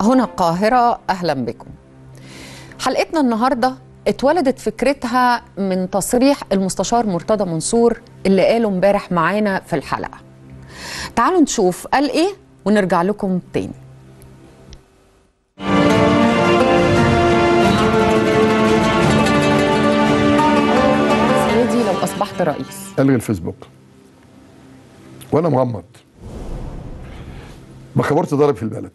هنا القاهرة أهلا بكم حلقتنا النهاردة اتولدت فكرتها من تصريح المستشار مرتضى منصور اللي قاله امبارح معانا في الحلقة تعالوا نشوف قال ايه ونرجع لكم تاني سيدي لو أصبحت رئيس الغي الفيسبوك وانا مغمض بخبرت ضارب في البلد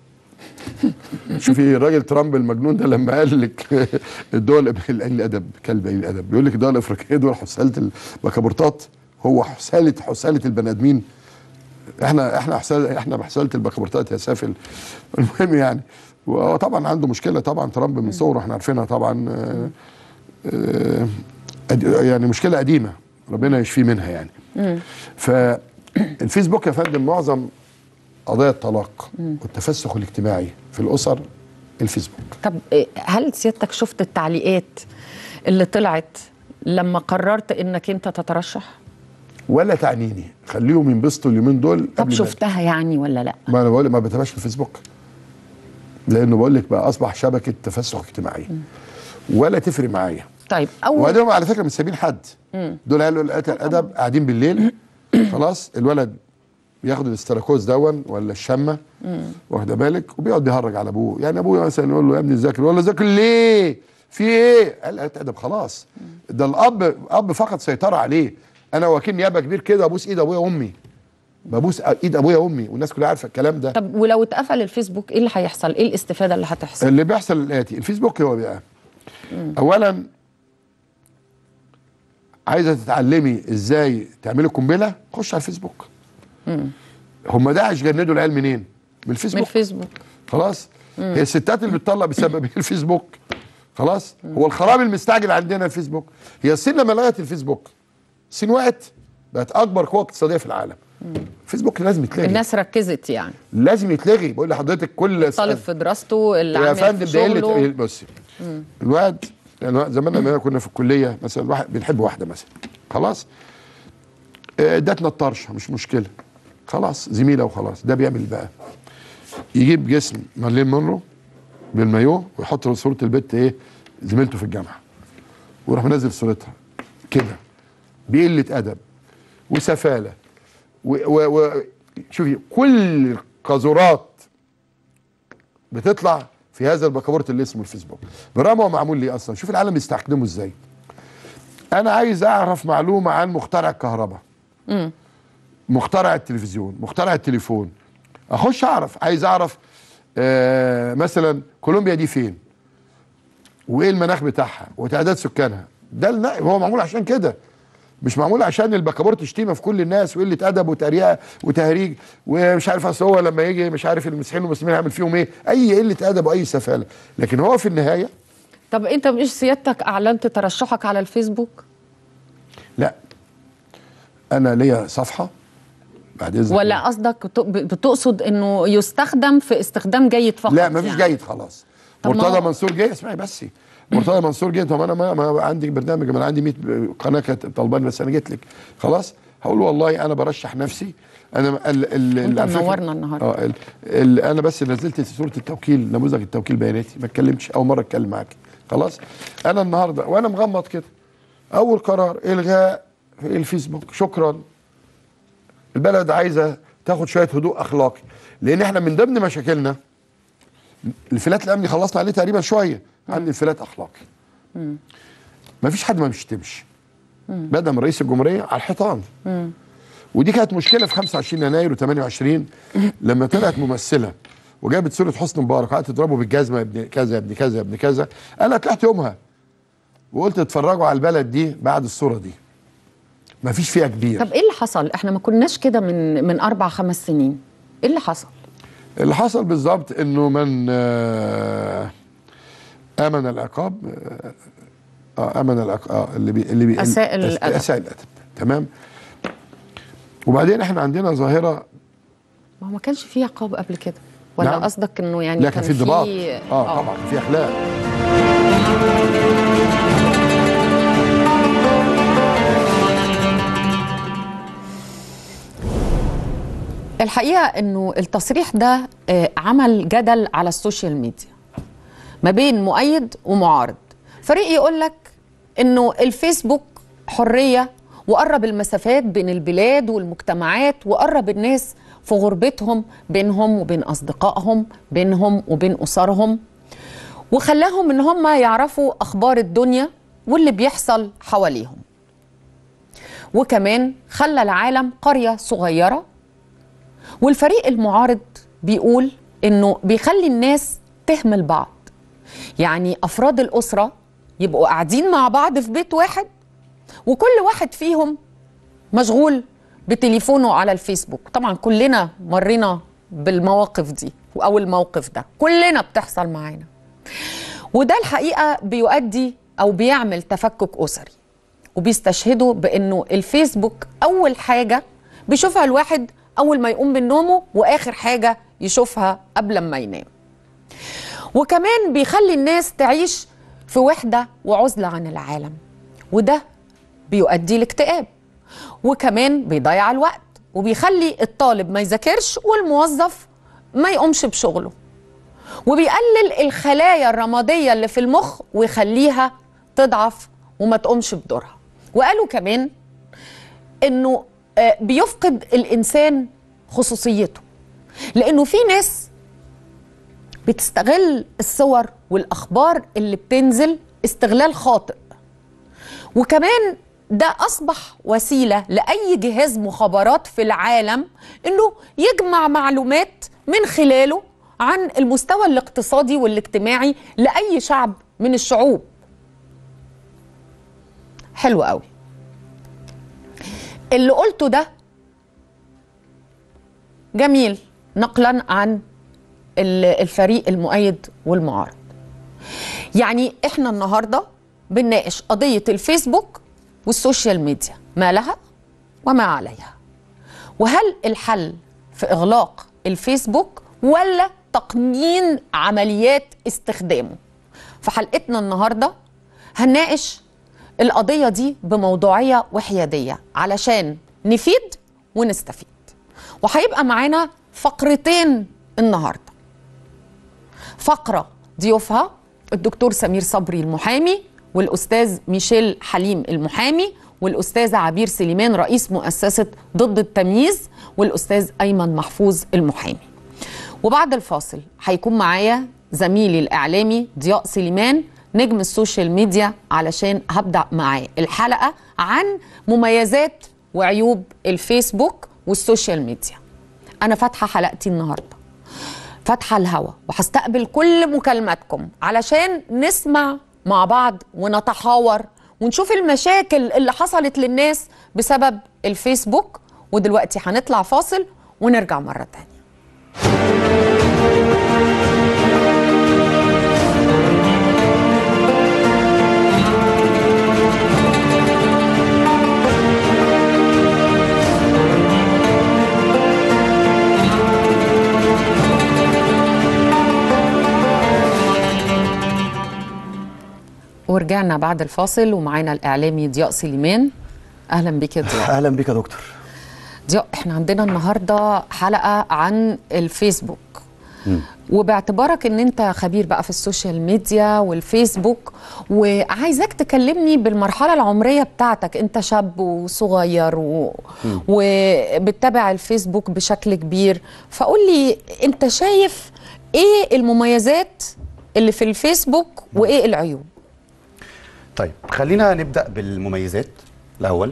شوفي الراجل ترامب المجنون ده لما قال لك الدول قليل الادب كلب قليل الادب بيقول لك الدول الافريقيه دول حساله البكابورتات هو حساله حساله البني ادمين احنا احنا حسالة احنا بحساله البكابورتات يا سافل المهم يعني وهو طبعا عنده مشكله طبعا ترامب من صوره احنا عارفينها طبعا آه، آه، أد- يعني مشكله قديمه ربنا يشفيه منها يعني فالفيسبوك يا فندم معظم قضايا الطلاق والتفسخ الاجتماعي في الاسر الفيسبوك طب إيه، هل سيادتك شفت التعليقات اللي طلعت لما قررت انك انت تترشح ولا تعنيني خليهم ينبسطوا اليومين دول طب قبل ما- شفتها يعني ولا لا ما انا بقول ما بتابعش الفيسبوك لانه بقول لك بقى اصبح شبكه تفسخ اجتماعي ولا تفرق معايا طيب اول وبعدين على فكره مش سايبين حد دول قالوا القتل الادب قاعدين بالليل خلاص الولد ياخد الاستراكوز دون ولا الشمه واخده بالك وبيقعد يهرج على ابوه يعني ابوه مثلا يقول له يا ابني ذاكر ولا ذاكر ليه في ايه قال قتل ادب خلاص ده الاب اب فقط سيطره عليه انا وكيل نيابه كبير كده ابوس ايد ابويا وامي ببوس ايد ابويا وامي والناس كلها عارفه الكلام ده طب ولو اتقفل الفيسبوك ايه اللي هيحصل ايه الاستفاده اللي هتحصل اللي بيحصل الاتي الفيسبوك هو بقى اولا عايزه تتعلمي ازاي تعملي قنبله خش على الفيسبوك هم داعش جندوا العيال منين من من الفيسبوك الفيسبوك خلاص هي الستات اللي بتطلق بسبب الفيسبوك خلاص هو الخراب المستعجل عندنا الفيسبوك هي الصين لما لغت الفيسبوك الصين وقعت بقت اكبر قوه اقتصاديه في العالم الفيسبوك لازم يتلغي الناس ركزت يعني لازم يتلغي بقول لحضرتك كل طالب في دراسته اللي يا عامل فندم في ده قله شغله بصي الواد الواد زمان لما كنا في الكليه مثلا الواحد بنحب واحده مثلا خلاص آه، ادتنا الطرشه مش مشكله خلاص زميله وخلاص ده بيعمل بقى يجيب جسم مارلين مونرو بالمايو ويحط صوره البت ايه زميلته في الجامعه ويروح منزل صورتها كده بقله ادب وسفاله و, و, و شوفي كل القاذورات بتطلع في هذا البكابورت اللي اسمه الفيسبوك برغم هو معمول ليه اصلا شوف العالم بيستخدمه ازاي انا عايز اعرف معلومه عن مخترع الكهرباء مخترع التلفزيون مخترع التليفون اخش اعرف عايز اعرف آه مثلا كولومبيا دي فين وايه المناخ بتاعها وتعداد سكانها ده النا- هو معمول عشان كده مش معمول عشان البكابورت شتيمه في كل الناس وقله ادب وتريقه وتهريج ومش عارف اصل هو لما يجي مش عارف المسيحيين والمسلمين هيعمل فيهم ايه اي قله ادب واي سفاله لكن هو في النهايه طب انت مش سيادتك اعلنت ترشحك على الفيسبوك لا انا ليا صفحه بعد اذنك ولا قصدك بت- بتقصد انه يستخدم في استخدام جيد فقط لا مفيش يعني. جيد خلاص طب ما مرتضى هو- منصور جه اسمعي بس مرتضى منصور جه طب انا ما, ما عندي برنامج ما انا عندي 100 قناه كانت طلباني بس انا جيت لك خلاص هقول له والله انا برشح نفسي انا ال ال أنت ال- على فكرة- منورنا النهاردة. اه ال ال انا بس نزلت صوره التوكيل نموذج التوكيل بياناتي ما اتكلمتش اول مره اتكلم معاك خلاص انا النهارده وانا مغمض كده اول قرار الغاء الفيسبوك شكرا البلد عايزه تاخد شويه هدوء اخلاقي لان احنا من ضمن مشاكلنا الانفلات الامني خلصنا عليه تقريبا شويه عندي انفلات اخلاقي ما فيش حد ما بيشتمش بدا من رئيس الجمهوريه على الحيطان ودي كانت مشكله في 25 يناير و28 لما طلعت ممثله وجابت صوره حسني مبارك وقعدت تضربه بالجزمه يا ابن كذا يا ابن كذا يا ابن كذا انا طلعت يومها وقلت اتفرجوا على البلد دي بعد الصوره دي ما فيش فيها كبير طب ايه اللي حصل احنا ما كناش كده من من اربع خمس سنين ايه اللي حصل اللي حصل بالظبط انه من آه، امن العقاب آه، اه امن العقاب آه اللي بي اللي بي أساء الأدب. اساء الادب تمام وبعدين احنا عندنا ظاهره ما هو ما كانش فيه عقاب قبل كده ولا نعم. قصدك انه يعني لا كان في انضباط فيه- اه طبعا كان في اخلاق الحقيقه انه التصريح ده آه، عمل جدل على السوشيال ميديا ما بين مؤيد ومعارض فريق يقول لك انه الفيسبوك حريه وقرب المسافات بين البلاد والمجتمعات وقرب الناس في غربتهم بينهم وبين اصدقائهم بينهم وبين اسرهم وخلاهم ان هم يعرفوا اخبار الدنيا واللي بيحصل حواليهم وكمان خلى العالم قريه صغيره والفريق المعارض بيقول انه بيخلي الناس تهمل بعض يعني افراد الاسره يبقوا قاعدين مع بعض في بيت واحد وكل واحد فيهم مشغول بتليفونه على الفيسبوك طبعا كلنا مرينا بالمواقف دي او الموقف ده كلنا بتحصل معانا وده الحقيقه بيؤدي او بيعمل تفكك اسري وبيستشهدوا بانه الفيسبوك اول حاجه بيشوفها الواحد اول ما يقوم من نومه واخر حاجه يشوفها قبل ما ينام وكمان بيخلي الناس تعيش في وحده وعزله عن العالم وده بيؤدي لاكتئاب وكمان بيضيع الوقت وبيخلي الطالب ما يذاكرش والموظف ما يقومش بشغله وبيقلل الخلايا الرماديه اللي في المخ ويخليها تضعف وما تقومش بدورها وقالوا كمان انه آه، بيفقد الانسان خصوصيته لانه في ناس بتستغل الصور والاخبار اللي بتنزل استغلال خاطئ وكمان ده اصبح وسيله لاي جهاز مخابرات في العالم انه يجمع معلومات من خلاله عن المستوى الاقتصادي والاجتماعي لاي شعب من الشعوب حلو قوي اللي قلته ده جميل نقلا عن ال- الفريق المؤيد والمعارض يعني احنا النهارده بنناقش قضيه الفيسبوك والسوشيال ميديا ما لها وما عليها وهل الحل في اغلاق الفيسبوك ولا تقنين عمليات استخدامه في حلقتنا النهارده هنناقش القضيه دي بموضوعيه وحياديه علشان نفيد ونستفيد وهيبقى معانا فقرتين النهارده فقره ضيوفها الدكتور سمير صبري المحامي والاستاذ ميشيل حليم المحامي والاستاذه عبير سليمان رئيس مؤسسه ضد التمييز والاستاذ ايمن محفوظ المحامي وبعد الفاصل هيكون معايا زميلي الاعلامي ضياء سليمان نجم السوشيال ميديا علشان هبدا معاه الحلقه عن مميزات وعيوب الفيسبوك والسوشيال ميديا انا فاتحه حلقتي النهارده فاتحه الهوا وهستقبل كل مكالماتكم علشان نسمع مع بعض ونتحاور ونشوف المشاكل اللي حصلت للناس بسبب الفيسبوك ودلوقتي هنطلع فاصل ونرجع مره تانية ورجعنا بعد الفاصل ومعانا الاعلامي ضياء سليمان اهلا بك يا ضياء اهلا بك يا دكتور ضياء احنا عندنا النهارده حلقه عن الفيسبوك وباعتبارك ان انت خبير بقى في السوشيال ميديا والفيسبوك وعايزاك تكلمني بالمرحله العمريه بتاعتك انت شاب وصغير و... وبتتابع الفيسبوك بشكل كبير فقول لي انت شايف ايه المميزات اللي في الفيسبوك وايه العيوب طيب خلينا نبدا بالمميزات الاول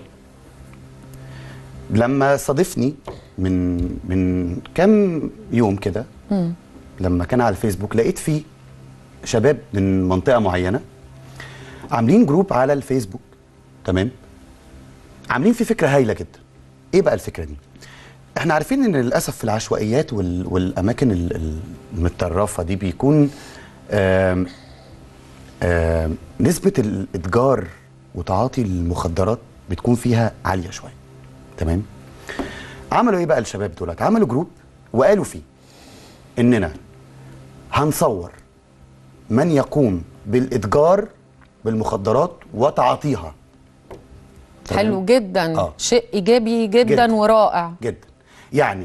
لما صادفني من من كام يوم كده لما كان على الفيسبوك لقيت فيه شباب من منطقه معينه عاملين جروب على الفيسبوك تمام عاملين فيه فكره هايله جدا ايه بقى الفكره دي احنا عارفين ان للاسف في العشوائيات وال... والاماكن ال- ال- المتطرفه دي بيكون آم آم نسبه الاتجار وتعاطي المخدرات بتكون فيها عاليه شويه تمام عملوا ايه بقى الشباب دولت عملوا جروب وقالوا فيه اننا هنصور من يقوم بالاتجار بالمخدرات وتعاطيها تمام؟ حلو جدا آه. شيء ايجابي جدا, جداً. ورائع جدا يعني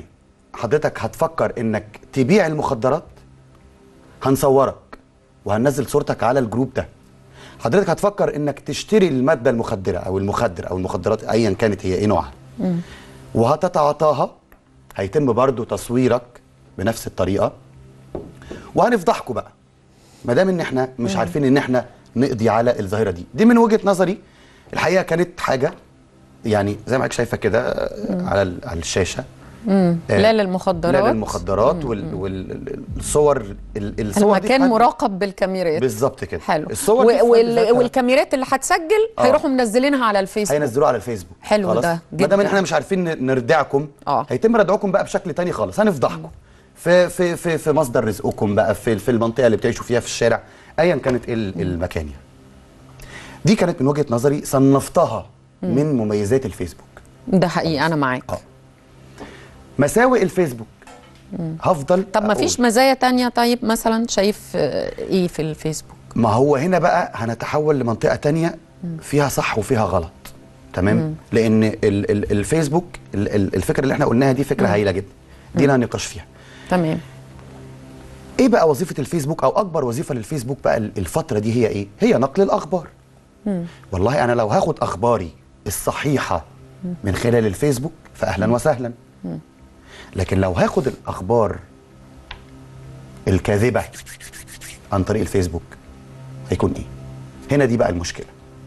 حضرتك هتفكر انك تبيع المخدرات هنصورك وهننزل صورتك على الجروب ده حضرتك هتفكر انك تشتري الماده المخدره او المخدر او المخدرات ايا كانت هي ايه نوعها وهتتعاطاها هيتم برضو تصويرك بنفس الطريقه وهنفضحكم بقى ما دام ان احنا مش عارفين ان احنا نقضي على الظاهره دي دي من وجهه نظري الحقيقه كانت حاجه يعني زي ما حضرتك شايفه كده آه، على ال- على الشاشه آه، لا للمخدرات لا للمخدرات والصور الصور دي المكان حد- مراقب بالكاميرات بالظبط كده حلو الصور و- دي في حد وال... ذاتها والكاميرات اللي هتسجل آه. هيروحوا منزلينها على الفيسبوك هينزلوها على الفيسبوك حلو خلاص؟ ده ما دام جداً. احنا مش عارفين ن- نردعكم آه. هيتم ردعكم بقى بشكل تاني خالص هنفضحكم في في في في مصدر رزقكم بقى في في المنطقه اللي بتعيشوا فيها في الشارع ايا كانت ايه ال- المكان يعني دي كانت من وجهه نظري صنفتها من مميزات الفيسبوك ده حقيقي انا معاك آه. مساوئ الفيسبوك هفضل طب ما أقول. فيش مزايا تانية طيب مثلا شايف آه، ايه في الفيسبوك ما هو هنا بقى هنتحول لمنطقة تانية فيها صح وفيها غلط تمام لأن ال ال الفيسبوك ال ال الفكرة اللي احنا قلناها دي فكرة هايلة جدا دي لا نقاش فيها تمام ايه بقى وظيفة الفيسبوك او اكبر وظيفة للفيسبوك بقى ال- الفترة دي هي ايه هي نقل الاخبار والله انا لو هاخد اخباري الصحيحة من خلال الفيسبوك فاهلا وسهلا لكن لو هاخد الاخبار الكاذبة عن طريق الفيسبوك هيكون ايه هنا دي بقى المشكله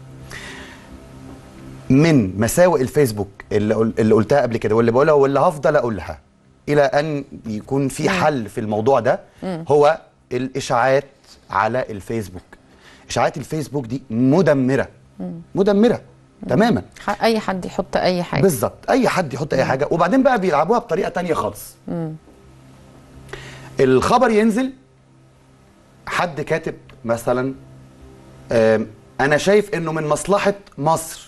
من مساوئ الفيسبوك اللي, قل- اللي قلتها قبل كده واللي بقولها واللي هفضل اقولها الى ان يكون في حل في الموضوع ده هو الاشاعات على الفيسبوك اشاعات الفيسبوك دي مدمره مدمره تماما ح- اي حد يحط اي حاجه بالظبط اي حد يحط اي حاجه وبعدين بقى بيلعبوها بطريقه تانية خالص الخبر ينزل حد كاتب مثلا آم، انا شايف انه من مصلحه مصر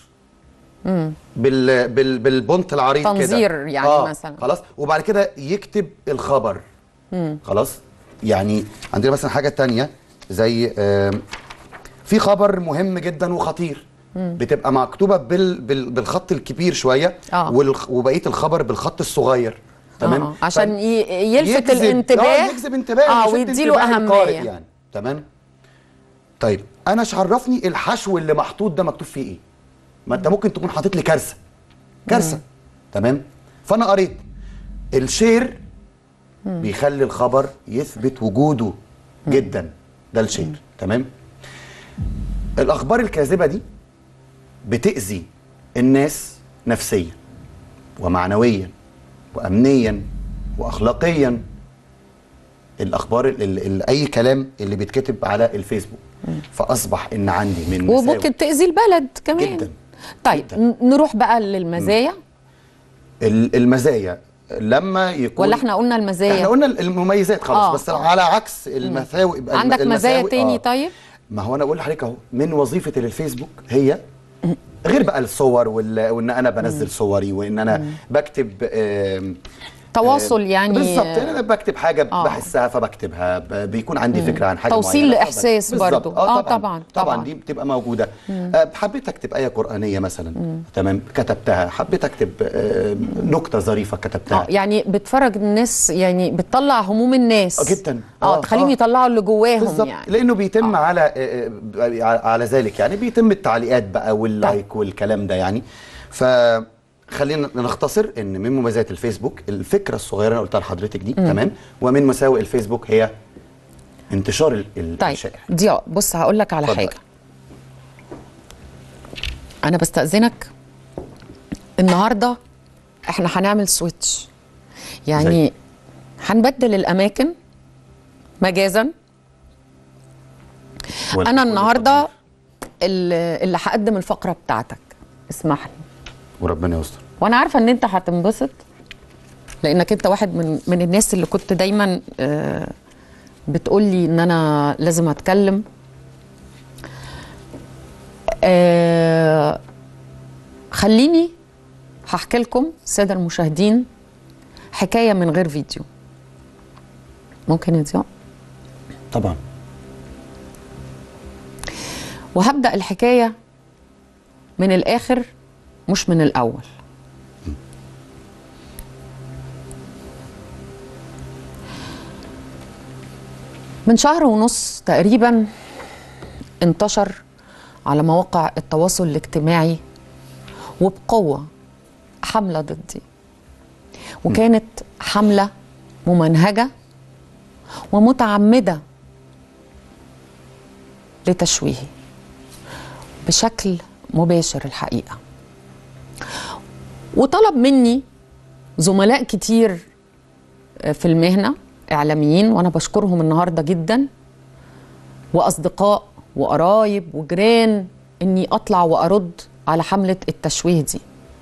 بال بال بالبونت العريض كده تنظير يعني مثلاً. خلاص وبعد كده يكتب الخبر خلاص يعني عندنا مثلا حاجه تانية زي آم، في خبر مهم جدا وخطير بتبقى مكتوبه بال بال بالخط الكبير شويه آه. والخ- وبقيه الخبر بالخط الصغير تمام آه. عشان ف- ي- يلفت يجذب- الانتباه اه يجذب انتباه اه يشد ويديله انتباه القارئ اهميه يعني تمام طيب انا ايش عرفني الحشو اللي محطوط ده مكتوب فيه ايه ما انت ممكن تكون حاطط لي كارثه كارثه تمام فانا قريت الشير بيخلي الخبر يثبت وجوده جدا ده الشير تمام الاخبار الكاذبه دي بتاذي الناس نفسيا ومعنويا وامنيا واخلاقيا الاخبار ال ال ال اي كلام اللي بيتكتب على الفيسبوك فاصبح ان عندي من مساوئ وممكن تاذي البلد كمان جداً. طيب جداً. ن- نروح بقى للمزايا ال- المزايا لما يكون ولا احنا قلنا المزايا احنا قلنا المميزات خلاص آه. بس على عكس المساوئ الم- عندك مزايا المساوئ- تاني آه. طيب ما هو انا بقول لحضرتك اهو من وظيفه الفيسبوك هي غير بقى الصور وال- وان انا بنزل صوري وان انا بكتب آم، تواصل آم، يعني بالظبط انا بكتب حاجه آه. بحسها فبكتها ب- بيكون عندي فكره عن حاجه توصيل معينة. لإحساس بالظبط. برضو. اه آه، طبعا طبعاً، طبعا, طبعاً. دي بتبقى موجوده آه، حبيت اكتب ايه قرانيه مثلا تمام كتبتها حبيت اكتب آه، نكته ظريفه كتبتها اه يعني بتفرج الناس يعني بتطلع هموم الناس آه، جداً. اه آه، تخليهم آه. يطلعوا اللي جواهم بالظبط يعني لانه بيتم آه. على آه، آه، على ذلك يعني بيتم التعليقات بقى واللايك والكلام ده يعني فخلينا نختصر ان من مميزات الفيسبوك الفكره الصغيره اللي قلتها لحضرتك دي تمام ومن مساوئ الفيسبوك هي انتشار ال- ال- طيب الشائع ضياء بص هقول لك على اتفضل. حاجه انا بستاذنك النهارده احنا هنعمل سويتش يعني زي؟ هنبدل الاماكن مجازا وال- انا وال- النهارده اللي اللي هقدم الفقره بتاعتك اسمح لي وربنا يستر وانا عارفه ان انت هتنبسط لانك انت واحد من من الناس اللي كنت دايما آه، بتقول لي ان انا لازم اتكلم آه، خليني هحكي لكم الساده المشاهدين حكايه من غير فيديو ممكن يا ضياء طبعا وهبدا الحكايه من الاخر مش من الاول من شهر ونص تقريبا انتشر على مواقع التواصل الاجتماعي وبقوة حملة ضدي وكانت حملة ممنهجة ومتعمدة لتشويهي بشكل مباشر الحقيقة وطلب مني زملاء كتير في المهنة إعلاميين وأنا بشكرهم النهاردة جدا وأصدقاء وقرايب وجيران إني أطلع وأرد على حملة التشويه دي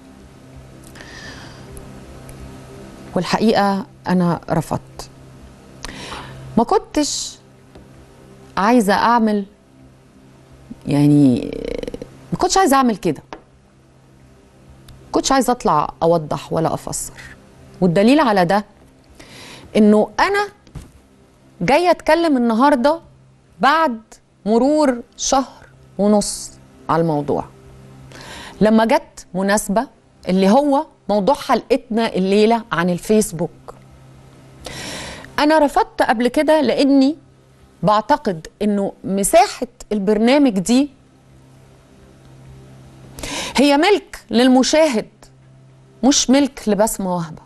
والحقيقة أنا رفضت ما كنتش عايزة أعمل يعني ما كنتش عايزة أعمل كده ما كنتش عايزة أطلع أوضح ولا أفسر والدليل على ده إنه أنا جاية أتكلم النهاردة بعد مرور شهر ونص على الموضوع لما جت مناسبة اللي هو موضوع حلقتنا الليلة عن الفيسبوك أنا رفضت قبل كده لأني بعتقد إنه مساحة البرنامج دي هي ملك للمشاهد مش ملك لبسمة وهبة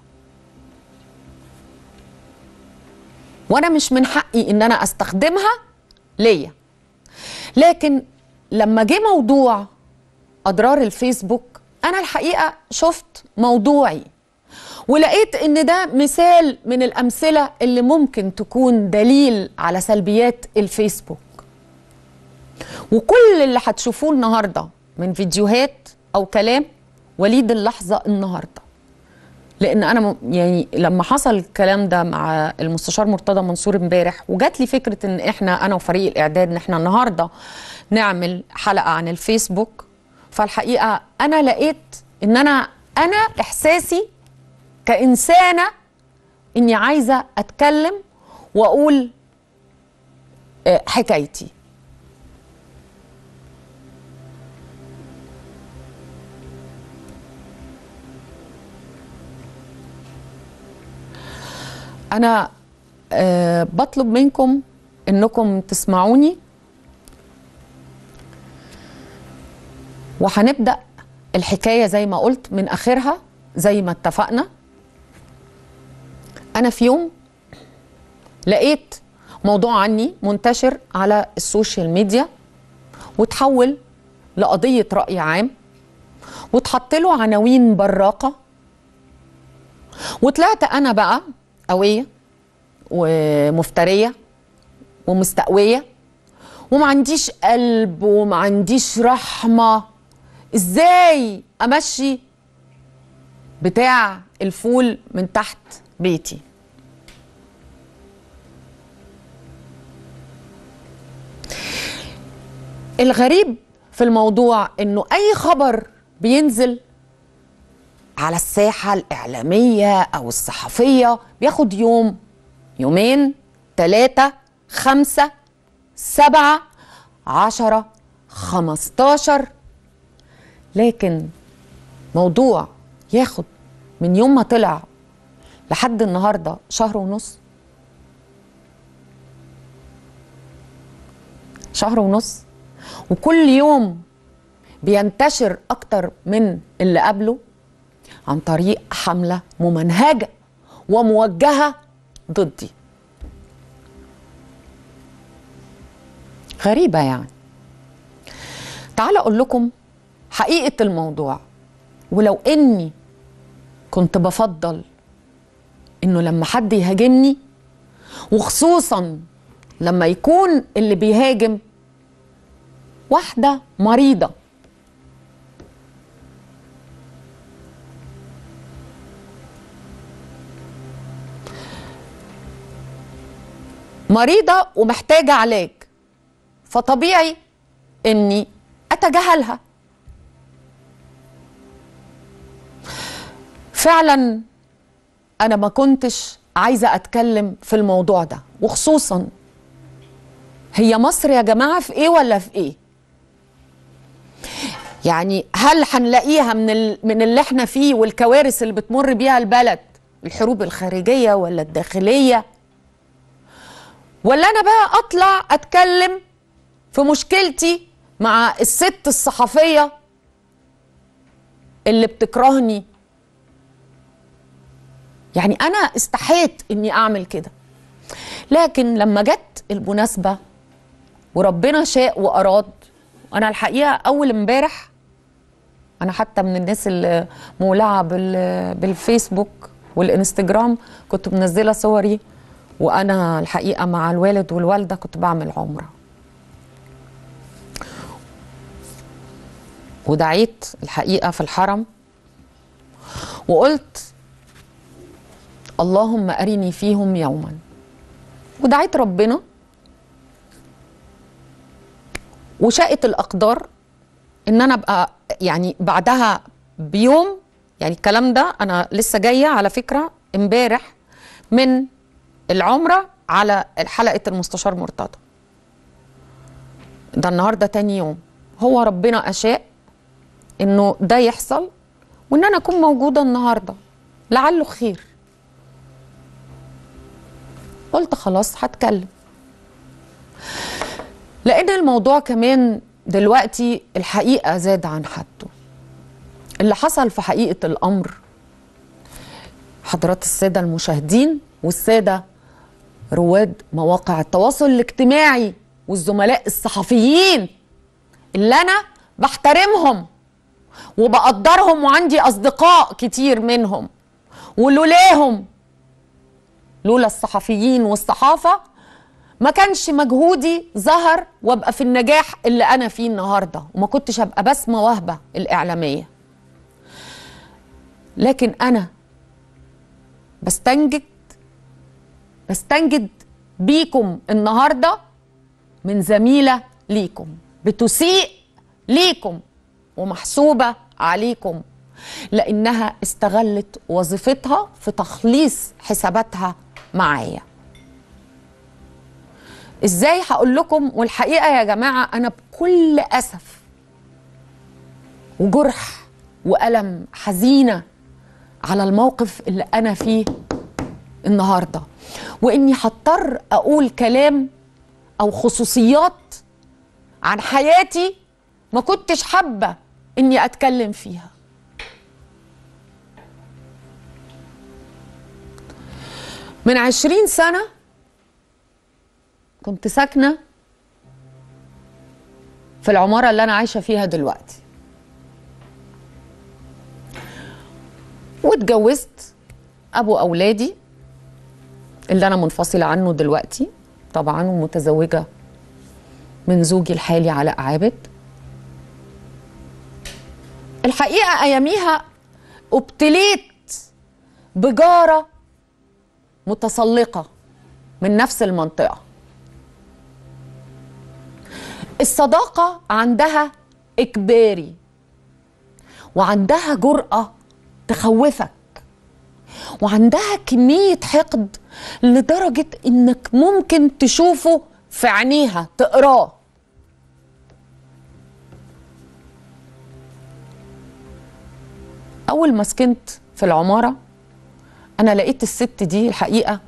وأنا مش من حقي إن أنا أستخدمها ليا لكن لما جه موضوع أضرار الفيسبوك أنا الحقيقة شفت موضوعي ولقيت ان ده مثال من الامثله اللي ممكن تكون دليل على سلبيات الفيسبوك وكل اللي هتشوفوه النهارده من فيديوهات او كلام وليد اللحظه النهارده لان انا م- يعني لما حصل الكلام ده مع المستشار مرتضى منصور امبارح وجات لي فكره ان احنا انا وفريق الاعداد ان احنا النهارده نعمل حلقه عن الفيسبوك فالحقيقه انا لقيت ان انا انا احساسي كإنسانة إني عايزة أتكلم وأقول آه، حكايتي أنا آه، بطلب منكم إنكم تسمعوني وهنبدأ الحكاية زي ما قلت من آخرها زي ما اتفقنا أنا في يوم لقيت موضوع عني منتشر على السوشيال ميديا وتحول لقضية رأي عام وتحط له عناوين براقة وطلعت أنا بقى قوية ومفترية ومستقوية وما عنديش قلب وما عنديش رحمة ازاي امشي بتاع الفول من تحت بيتي الغريب في الموضوع انه اي خبر بينزل على الساحة الإعلامية أو الصحفية بياخد يوم يومين ثلاثة خمسة سبعة عشرة خمستاشر لكن موضوع ياخد من يوم ما طلع لحد النهارده شهر ونص شهر ونص وكل يوم بينتشر اكتر من اللي قبله عن طريق حمله ممنهجه وموجهه ضدي غريبه يعني تعال اقول لكم حقيقه الموضوع ولو اني كنت بفضل انه لما حد يهاجمني وخصوصا لما يكون اللي بيهاجم واحده مريضه مريضه ومحتاجه علاج فطبيعي اني اتجاهلها فعلا انا ما كنتش عايزه اتكلم في الموضوع ده وخصوصا هي مصر يا جماعه في ايه ولا في ايه يعني هل هنلاقيها من ال... من اللي احنا فيه والكوارث اللي بتمر بيها البلد الحروب الخارجيه ولا الداخليه ولا انا بقى اطلع اتكلم في مشكلتي مع الست الصحفيه اللي بتكرهني يعني انا استحيت اني اعمل كده لكن لما جت المناسبه وربنا شاء واراد انا الحقيقه اول امبارح انا حتى من الناس اللي مولعه بال بالفيسبوك والانستجرام كنت منزله صوري وانا الحقيقه مع الوالد والوالده كنت بعمل عمره ودعيت الحقيقه في الحرم وقلت اللهم ارني فيهم يوما ودعيت ربنا وشاءت الاقدار ان انا ابقى يعني بعدها بيوم يعني الكلام ده انا لسه جايه على فكره امبارح من العمره على حلقه المستشار مرتضى ده النهارده تاني يوم هو ربنا اشاء انه ده يحصل وان انا اكون موجوده النهارده لعله خير قلت خلاص هتكلم لان الموضوع كمان دلوقتي الحقيقه زاد عن حده اللي حصل في حقيقه الامر حضرات الساده المشاهدين والساده رواد مواقع التواصل الاجتماعي والزملاء الصحفيين اللي انا بحترمهم وبقدرهم وعندي اصدقاء كتير منهم ولولاهم لولا الصحفيين والصحافه ما كانش مجهودي ظهر وابقى في النجاح اللي انا فيه النهارده وما كنتش ابقى بسمه وهبه الاعلاميه لكن انا بستنجد بستنجد بيكم النهارده من زميله ليكم بتسيء ليكم ومحسوبه عليكم لانها استغلت وظيفتها في تخليص حساباتها معايا ازاي هقول لكم والحقيقه يا جماعه انا بكل اسف وجرح والم حزينه على الموقف اللي انا فيه النهارده واني هضطر اقول كلام او خصوصيات عن حياتي ما كنتش حابه اني اتكلم فيها من عشرين سنه كنت ساكنه في العماره اللي انا عايشه فيها دلوقتي واتجوزت ابو اولادي اللي انا منفصله عنه دلوقتي طبعا ومتزوجه من زوجي الحالي علاء عابد الحقيقه اياميها ابتليت بجاره متسلقه من نفس المنطقه الصداقه عندها اجباري وعندها جراه تخوفك وعندها كميه حقد لدرجه انك ممكن تشوفه في عينيها تقراه اول ما سكنت في العماره انا لقيت الست دي الحقيقه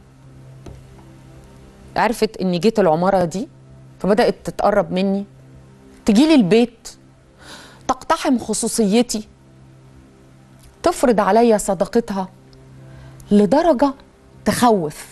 عرفت اني جيت العماره دي فبدات تتقرب مني تجيلي البيت تقتحم خصوصيتي تفرض عليا صداقتها لدرجه تخوف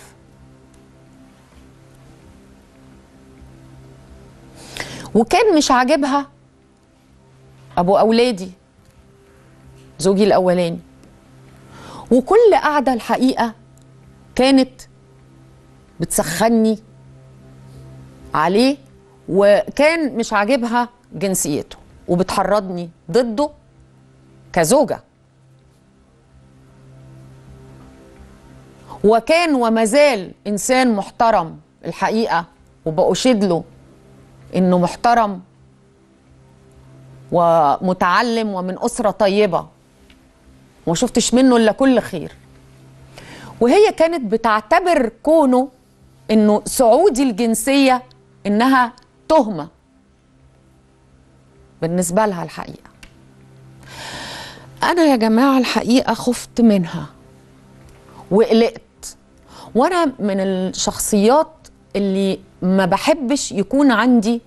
وكان مش عاجبها ابو اولادي زوجي الاولاني وكل قعده الحقيقه كانت بتسخني عليه وكان مش عاجبها جنسيته وبتحرضني ضده كزوجه وكان وما زال انسان محترم الحقيقه وبأشيد له انه محترم ومتعلم ومن اسره طيبه وما شفتش منه الا كل خير وهي كانت بتعتبر كونه انه سعودي الجنسيه انها تهمه بالنسبه لها الحقيقه انا يا جماعه الحقيقه خفت منها وقلقت وانا من الشخصيات اللي ما بحبش يكون عندي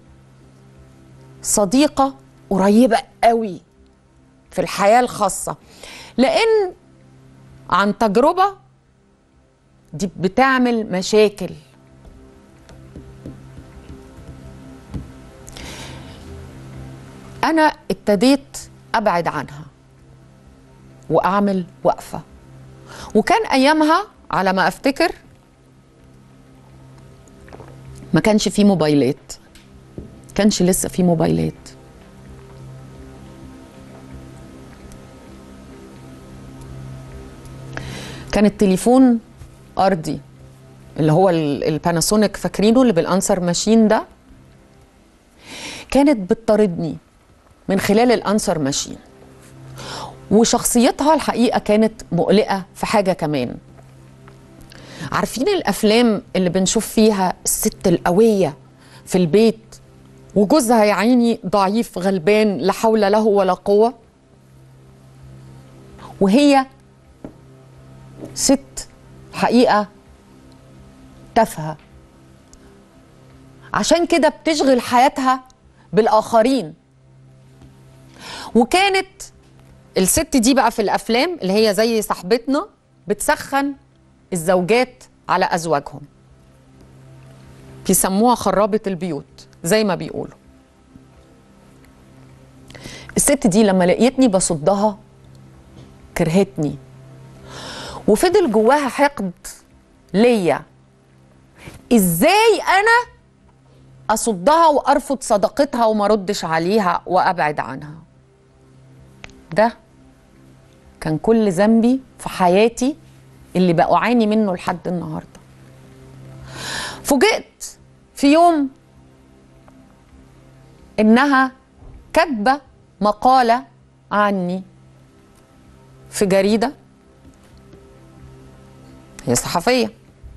صديقة قريبة قوي في الحياة الخاصة لأن عن تجربة دي بتعمل مشاكل أنا ابتديت أبعد عنها وأعمل وقفة وكان أيامها على ما أفتكر ما كانش في موبايلات كانش لسه في موبايلات كان التليفون ارضي اللي هو ال- الباناسونيك فاكرينه اللي بالانسر ماشين ده كانت بتطاردني من خلال الانسر ماشين وشخصيتها الحقيقه كانت مقلقه في حاجه كمان عارفين الافلام اللي بنشوف فيها الست القويه في البيت وجوزها يا عيني ضعيف غلبان لا حول له ولا قوه وهي ست حقيقه تافهه عشان كده بتشغل حياتها بالاخرين وكانت الست دي بقى في الافلام اللي هي زي صاحبتنا بتسخن الزوجات على ازواجهم بيسموها خرابه البيوت زي ما بيقولوا الست دي لما لقيتني بصدها كرهتني وفضل جواها حقد ليا ازاي انا اصدها وارفض صداقتها وما ردش عليها وابعد عنها ده كان كل ذنبي في حياتي اللي بعاني منه لحد النهارده فوجئت في يوم انها كاتبه مقاله عني في جريده هي صحفيه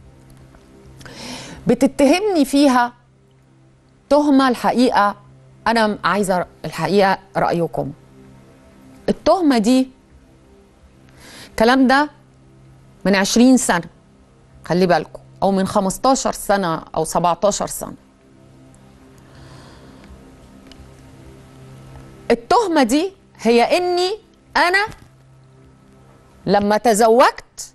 بتتهمني فيها تهمه الحقيقه انا عايزه الحقيقه رايكم التهمه دي الكلام ده من 20 سنه خلي بالكم او من 15 سنه او 17 سنه التهمه دي هي اني انا لما تزوجت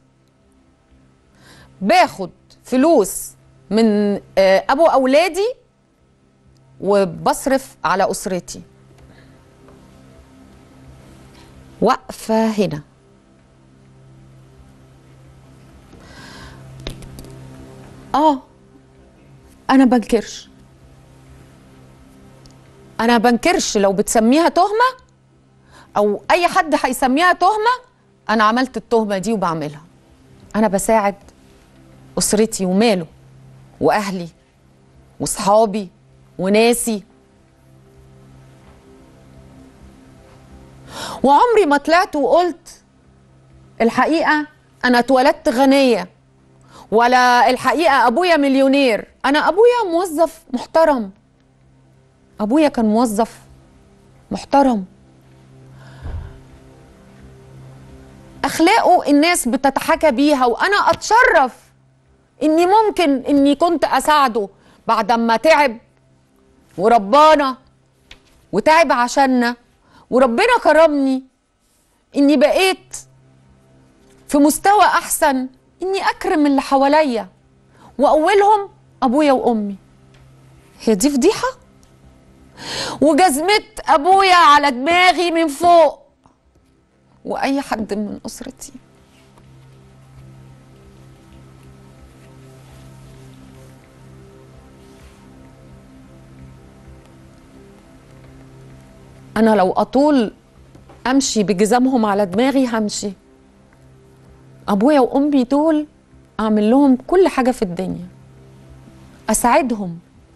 باخد فلوس من آه، ابو اولادي وبصرف على اسرتي واقفه هنا اه انا بنكرش انا بنكرش لو بتسميها تهمه او اي حد هيسميها تهمه انا عملت التهمه دي وبعملها انا بساعد اسرتي وماله واهلي واصحابي وناسي وعمري ما طلعت وقلت الحقيقه انا اتولدت غنيه ولا الحقيقه ابويا مليونير انا ابويا موظف محترم ابويا كان موظف محترم اخلاقه الناس بتتحكى بيها وانا اتشرف اني ممكن اني كنت اساعده بعد ما تعب وربانا وتعب عشاننا وربنا كرمني اني بقيت في مستوى احسن اني اكرم اللي حواليا واولهم ابويا وامي هي دي فضيحه وجزمت ابويا على دماغي من فوق واي حد من اسرتي انا لو اطول امشي بجزامهم على دماغي همشي ابويا وامي دول اعمل لهم كل حاجه في الدنيا اساعدهم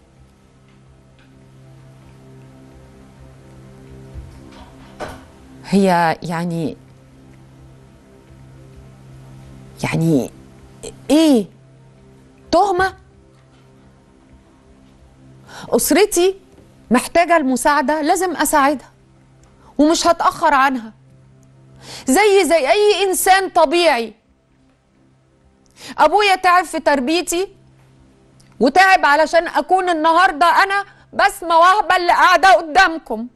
هي يعني يعني ايه تهمه اسرتي محتاجه المساعده لازم اساعدها ومش هتاخر عنها زي زي اي انسان طبيعي ابويا تعب في تربيتي وتعب علشان اكون النهارده انا بسمه وهبه اللي قاعده قدامكم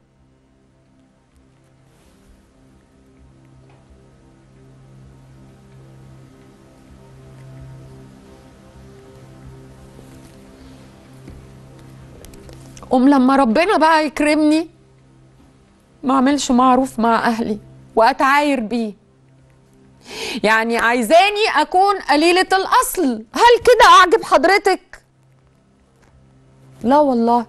قوم لما ربنا بقى يكرمني ما اعملش معروف مع اهلي واتعاير بيه يعني عايزاني اكون قليله الاصل هل كده اعجب حضرتك لا والله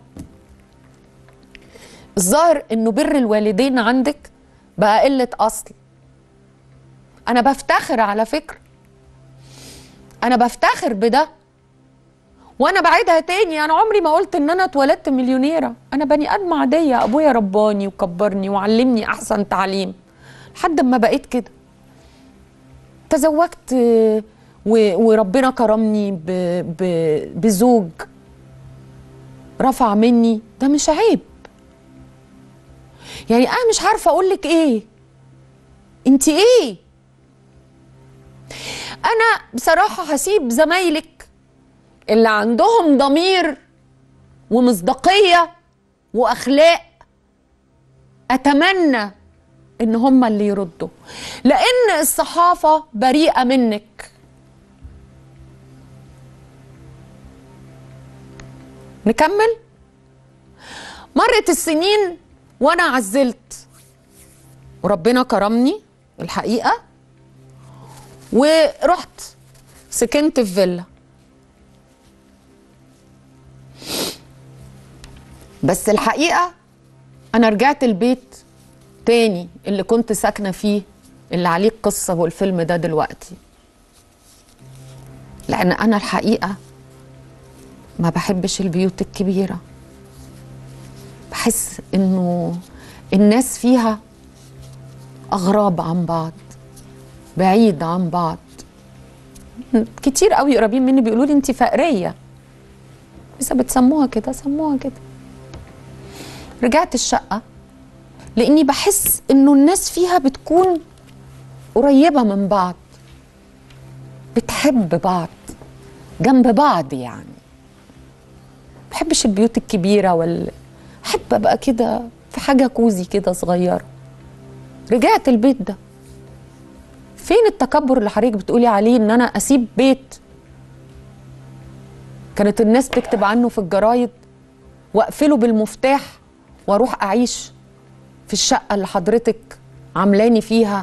الظاهر انه بر الوالدين عندك بقى قله اصل انا بفتخر على فكره انا بفتخر بده وانا بعيدها تاني انا عمري ما قلت ان انا اتولدت مليونيره انا بني ادم عاديه ابويا رباني وكبرني وعلمني احسن تعليم لحد ما بقيت كده تزوجت آه، و- وربنا كرمني ب- ب- بزوج رفع مني ده مش عيب يعني انا مش عارفه اقول لك ايه انت ايه انا بصراحه هسيب زمايلك اللي عندهم ضمير ومصداقيه واخلاق اتمنى ان هم اللي يردوا لان الصحافه بريئه منك نكمل مرت السنين وانا عزلت وربنا كرمني الحقيقه ورحت سكنت في فيلا بس الحقيقه انا رجعت البيت تاني اللي كنت ساكنه فيه اللي عليه القصه والفيلم ده دلوقتي لان انا الحقيقه ما بحبش البيوت الكبيره بحس انه الناس فيها اغراب عن بعض بعيد عن بعض كتير قوي قريبين مني بيقولوا لي انت فقريه لسه بتسموها كده سموها كده رجعت الشقه لاني بحس انه الناس فيها بتكون قريبه من بعض بتحب بعض جنب بعض يعني بحبش البيوت الكبيره وال احب ابقى كده في حاجه كوزي كده صغيره رجعت البيت ده فين التكبر اللي حضرتك بتقولي عليه ان انا اسيب بيت كانت الناس تكتب عنه في الجرايد واقفله بالمفتاح واروح اعيش في الشقه اللي حضرتك عاملاني فيها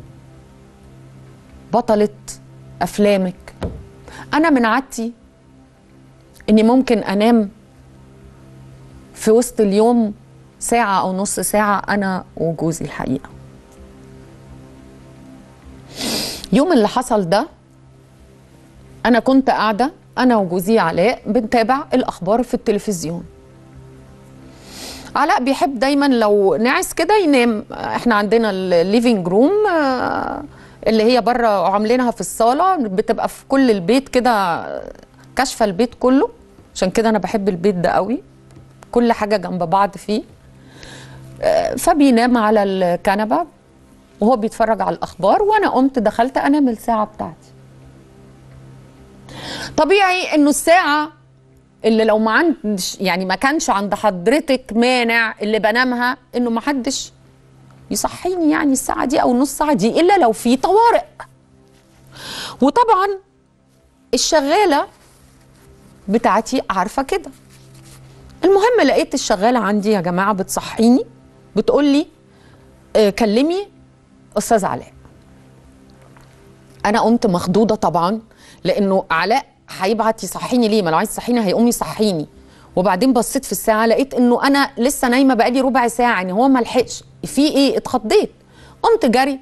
بطله افلامك انا من عادتي اني ممكن انام في وسط اليوم ساعه او نص ساعه انا وجوزي الحقيقه يوم اللي حصل ده انا كنت قاعده انا وجوزي علاء بنتابع الاخبار في التلفزيون علاء بيحب دايما لو نعس كده ينام احنا عندنا الليفينج روم آه، اللي هي بره وعاملينها في الصاله بتبقى في كل البيت كده كاشفه البيت كله عشان كده انا بحب البيت ده قوي كل حاجه جنب بعض فيه آه، فبينام على الكنبه وهو بيتفرج على الاخبار وانا قمت دخلت انام الساعه بتاعتي طبيعي انه الساعه اللي لو ما عندش يعني ما كانش عند حضرتك مانع اللي بنامها انه ما حدش يصحيني يعني الساعه دي او نص ساعه دي الا لو في طوارئ وطبعا الشغاله بتاعتي عارفه كده المهم لقيت الشغاله عندي يا جماعه بتصحيني بتقول لي آه، كلمي استاذ علاء انا قمت مخضوضه طبعا لانه علاء هيبعت يصحيني ليه ما لو عايز يصحيني هيقوم يصحيني وبعدين بصيت في الساعه لقيت انه انا لسه نايمه بقالي ربع ساعه يعني هو ما لحقش في ايه اتخضيت قمت جري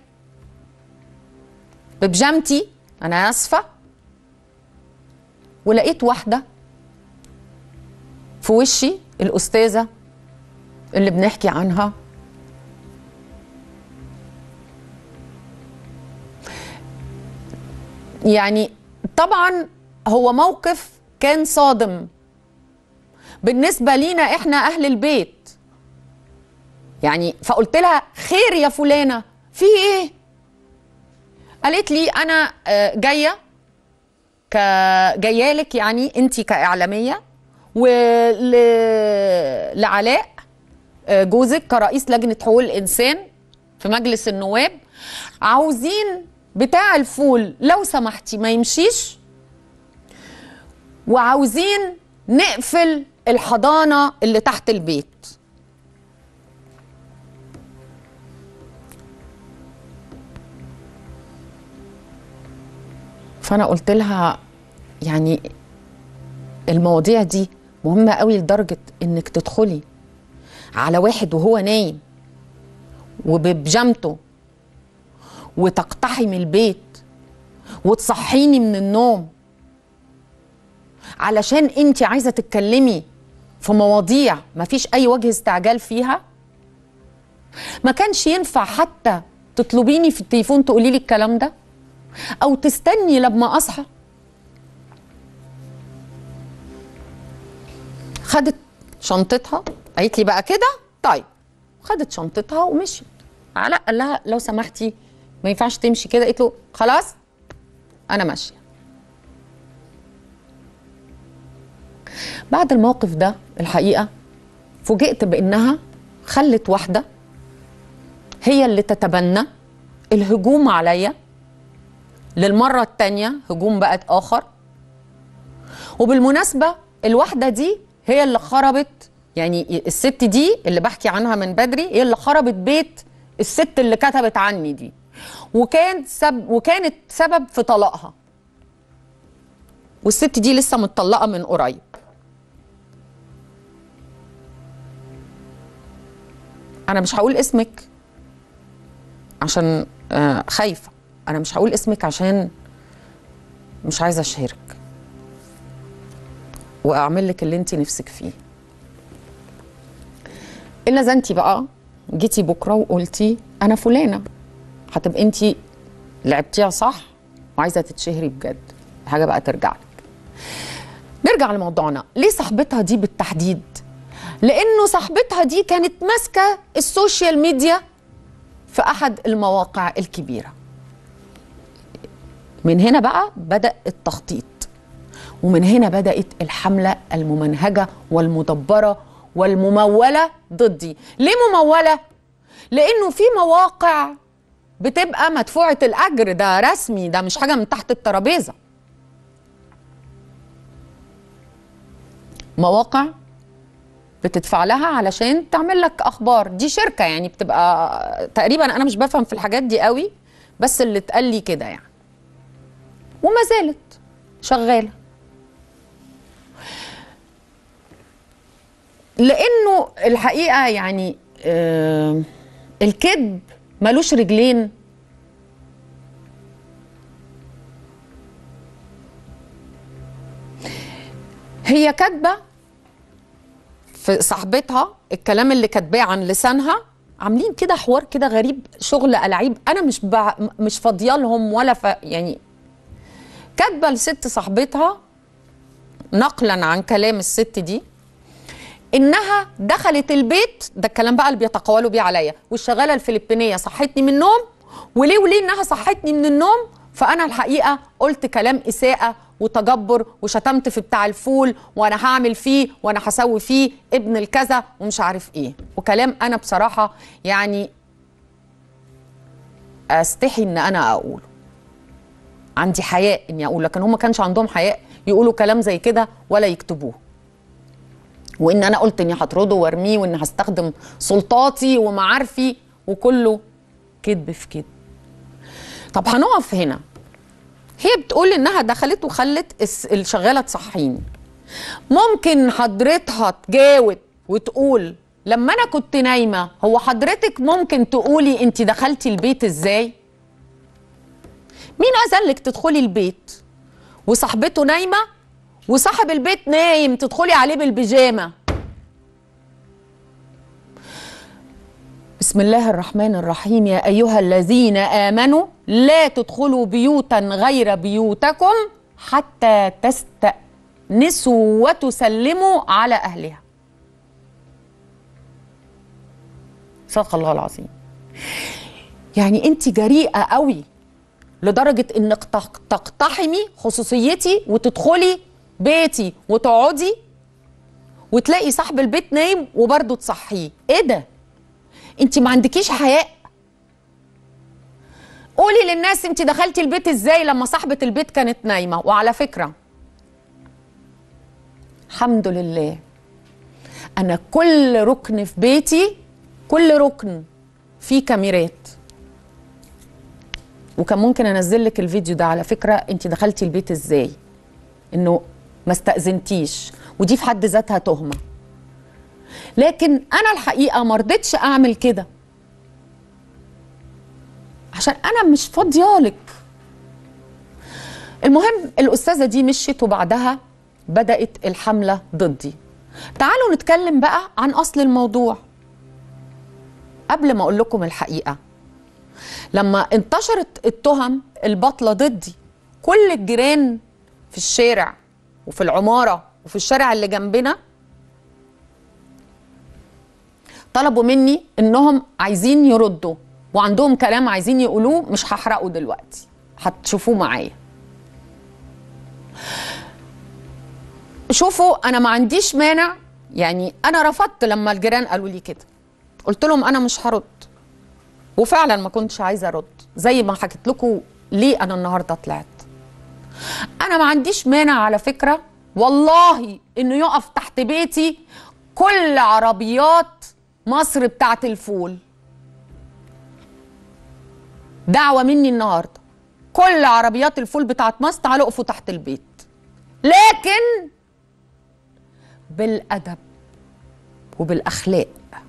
ببجامتي انا اسفه ولقيت واحده في وشي الاستاذه اللي بنحكي عنها يعني طبعا هو موقف كان صادم بالنسبة لينا احنا اهل البيت يعني فقلت لها خير يا فلانة في ايه قالت لي انا آه، جاية ك جايالك يعني انت كاعلاميه ولعلاء جوزك كرئيس لجنه حقوق الانسان في مجلس النواب عاوزين بتاع الفول لو سمحتي ما يمشيش وعاوزين نقفل الحضانه اللي تحت البيت فانا قلت لها يعني المواضيع دي مهمه قوي لدرجه انك تدخلي على واحد وهو نايم وببجامته وتقتحم البيت وتصحيني من النوم علشان انت عايزه تتكلمي في مواضيع ما فيش اي وجه استعجال فيها ما كانش ينفع حتى تطلبيني في التليفون تقولي لي الكلام ده او تستني لما اصحى خدت شنطتها قالت لي بقى كده طيب خدت شنطتها ومشيت علاء قال لها لو سمحتي ما ينفعش تمشي كده قالت له خلاص انا ماشيه بعد الموقف ده الحقيقه فوجئت بانها خلت واحده هي اللي تتبنى الهجوم عليا للمره الثانيه هجوم بقت اخر وبالمناسبه الواحده دي هي اللي خربت يعني الست دي اللي بحكي عنها من بدري هي اللي خربت بيت الست اللي كتبت عني دي وكان سب وكانت سبب في طلاقها والست دي لسه متطلقه من قريب انا مش هقول اسمك عشان آه خايفه انا مش هقول اسمك عشان مش عايزه اشهرك واعمل لك اللي انت نفسك فيه الا اذا انت بقى جيتي بكره وقلتي انا فلانه هتبقى انت لعبتيها صح وعايزه تتشهري بجد حاجه بقى ترجع لك نرجع لموضوعنا ليه صاحبتها دي بالتحديد لانه صاحبتها دي كانت ماسكه السوشيال ميديا في احد المواقع الكبيره من هنا بقى بدا التخطيط ومن هنا بدات الحمله الممنهجه والمدبره والمموله ضدي ليه مموله لانه في مواقع بتبقى مدفوعه الاجر ده رسمي ده مش حاجه من تحت الترابيزه مواقع بتدفع لها علشان تعمل لك اخبار دي شركه يعني بتبقى تقريبا انا مش بفهم في الحاجات دي قوي بس اللي اتقال لي كده يعني وما زالت شغاله لانه الحقيقه يعني آه الكذب ملوش رجلين هي كاتبه في صاحبتها الكلام اللي كاتباه عن لسانها عاملين كده حوار كده غريب شغل ألاعيب انا مش بع... مش فاضيه لهم ولا ف... يعني كاتبه لست صاحبتها نقلا عن كلام الست دي انها دخلت البيت ده الكلام بقى اللي بيتقولوا بيه عليا والشغاله الفلبينيه صحتني من النوم وليه وليه انها صحتني من النوم فانا الحقيقه قلت كلام اساءه وتجبر وشتمت في بتاع الفول وانا هعمل فيه وانا هسوي فيه ابن الكذا ومش عارف ايه وكلام انا بصراحه يعني استحي ان انا اقوله عندي حياء اني اقول لكن هم ما كانش عندهم حياء يقولوا كلام زي كده ولا يكتبوه وان انا قلت اني هطرده وارميه وان هستخدم سلطاتي ومعارفي وكله كذب في كذب طب هنقف هنا هي بتقول انها دخلت وخلت الشغاله تصحيني ممكن حضرتها تجاوب وتقول لما انا كنت نايمه هو حضرتك ممكن تقولي انت دخلتي البيت ازاي مين اذن لك تدخلي البيت وصاحبته نايمه وصاحب البيت نايم تدخلي عليه بالبيجامه بسم الله الرحمن الرحيم يا ايها الذين امنوا لا تدخلوا بيوتا غير بيوتكم حتى تستأنسوا وتسلموا على اهلها صدق الله العظيم يعني انت جريئه قوي لدرجه انك تق- تقتحمي خصوصيتي وتدخلي بيتي وتقعدي وتلاقي صاحب البيت نايم وبرضه تصحيه ايه ده انت ما عندكيش حياء قولي للناس انت دخلتي البيت ازاي لما صاحبه البيت كانت نايمه وعلى فكره الحمد لله انا كل ركن في بيتي كل ركن فيه كاميرات وكان ممكن انزل لك الفيديو ده على فكره انت دخلتي البيت ازاي انه ما استاذنتيش ودي في حد ذاتها تهمه لكن انا الحقيقه ما رضيتش اعمل كده عشان انا مش فاضيالك المهم الاستاذه دي مشيت وبعدها بدات الحمله ضدي تعالوا نتكلم بقى عن اصل الموضوع قبل ما اقول لكم الحقيقه لما انتشرت التهم الباطله ضدي كل الجيران في الشارع وفي العماره وفي الشارع اللي جنبنا طلبوا مني انهم عايزين يردوا وعندهم كلام عايزين يقولوه مش هحرقه دلوقتي هتشوفوه معايا شوفوا انا ما عنديش مانع يعني انا رفضت لما الجيران قالوا لي كده قلت لهم انا مش هرد وفعلا ما كنتش عايزه ارد زي ما حكيت لكم ليه انا النهارده طلعت انا ما عنديش مانع على فكره والله انه يقف تحت بيتي كل عربيات مصر بتاعت الفول دعوه مني النهارده كل عربيات الفول بتاعت مصر تعالوا اقفوا تحت البيت لكن بالادب وبالاخلاق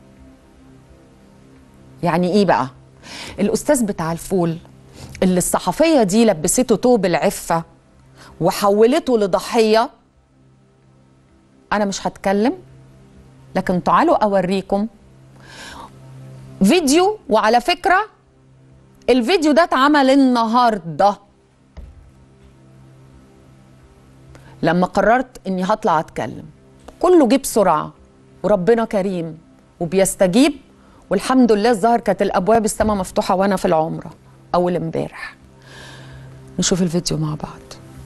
يعني ايه بقى الاستاذ بتاع الفول اللي الصحفيه دي لبسته توب العفه وحولته لضحيه انا مش هتكلم لكن تعالوا اوريكم فيديو وعلى فكره الفيديو ده اتعمل النهارده لما قررت اني هطلع اتكلم كله جه بسرعه وربنا كريم وبيستجيب والحمد لله الظاهر كانت الابواب السماء مفتوحه وانا في العمره اول امبارح نشوف الفيديو مع بعض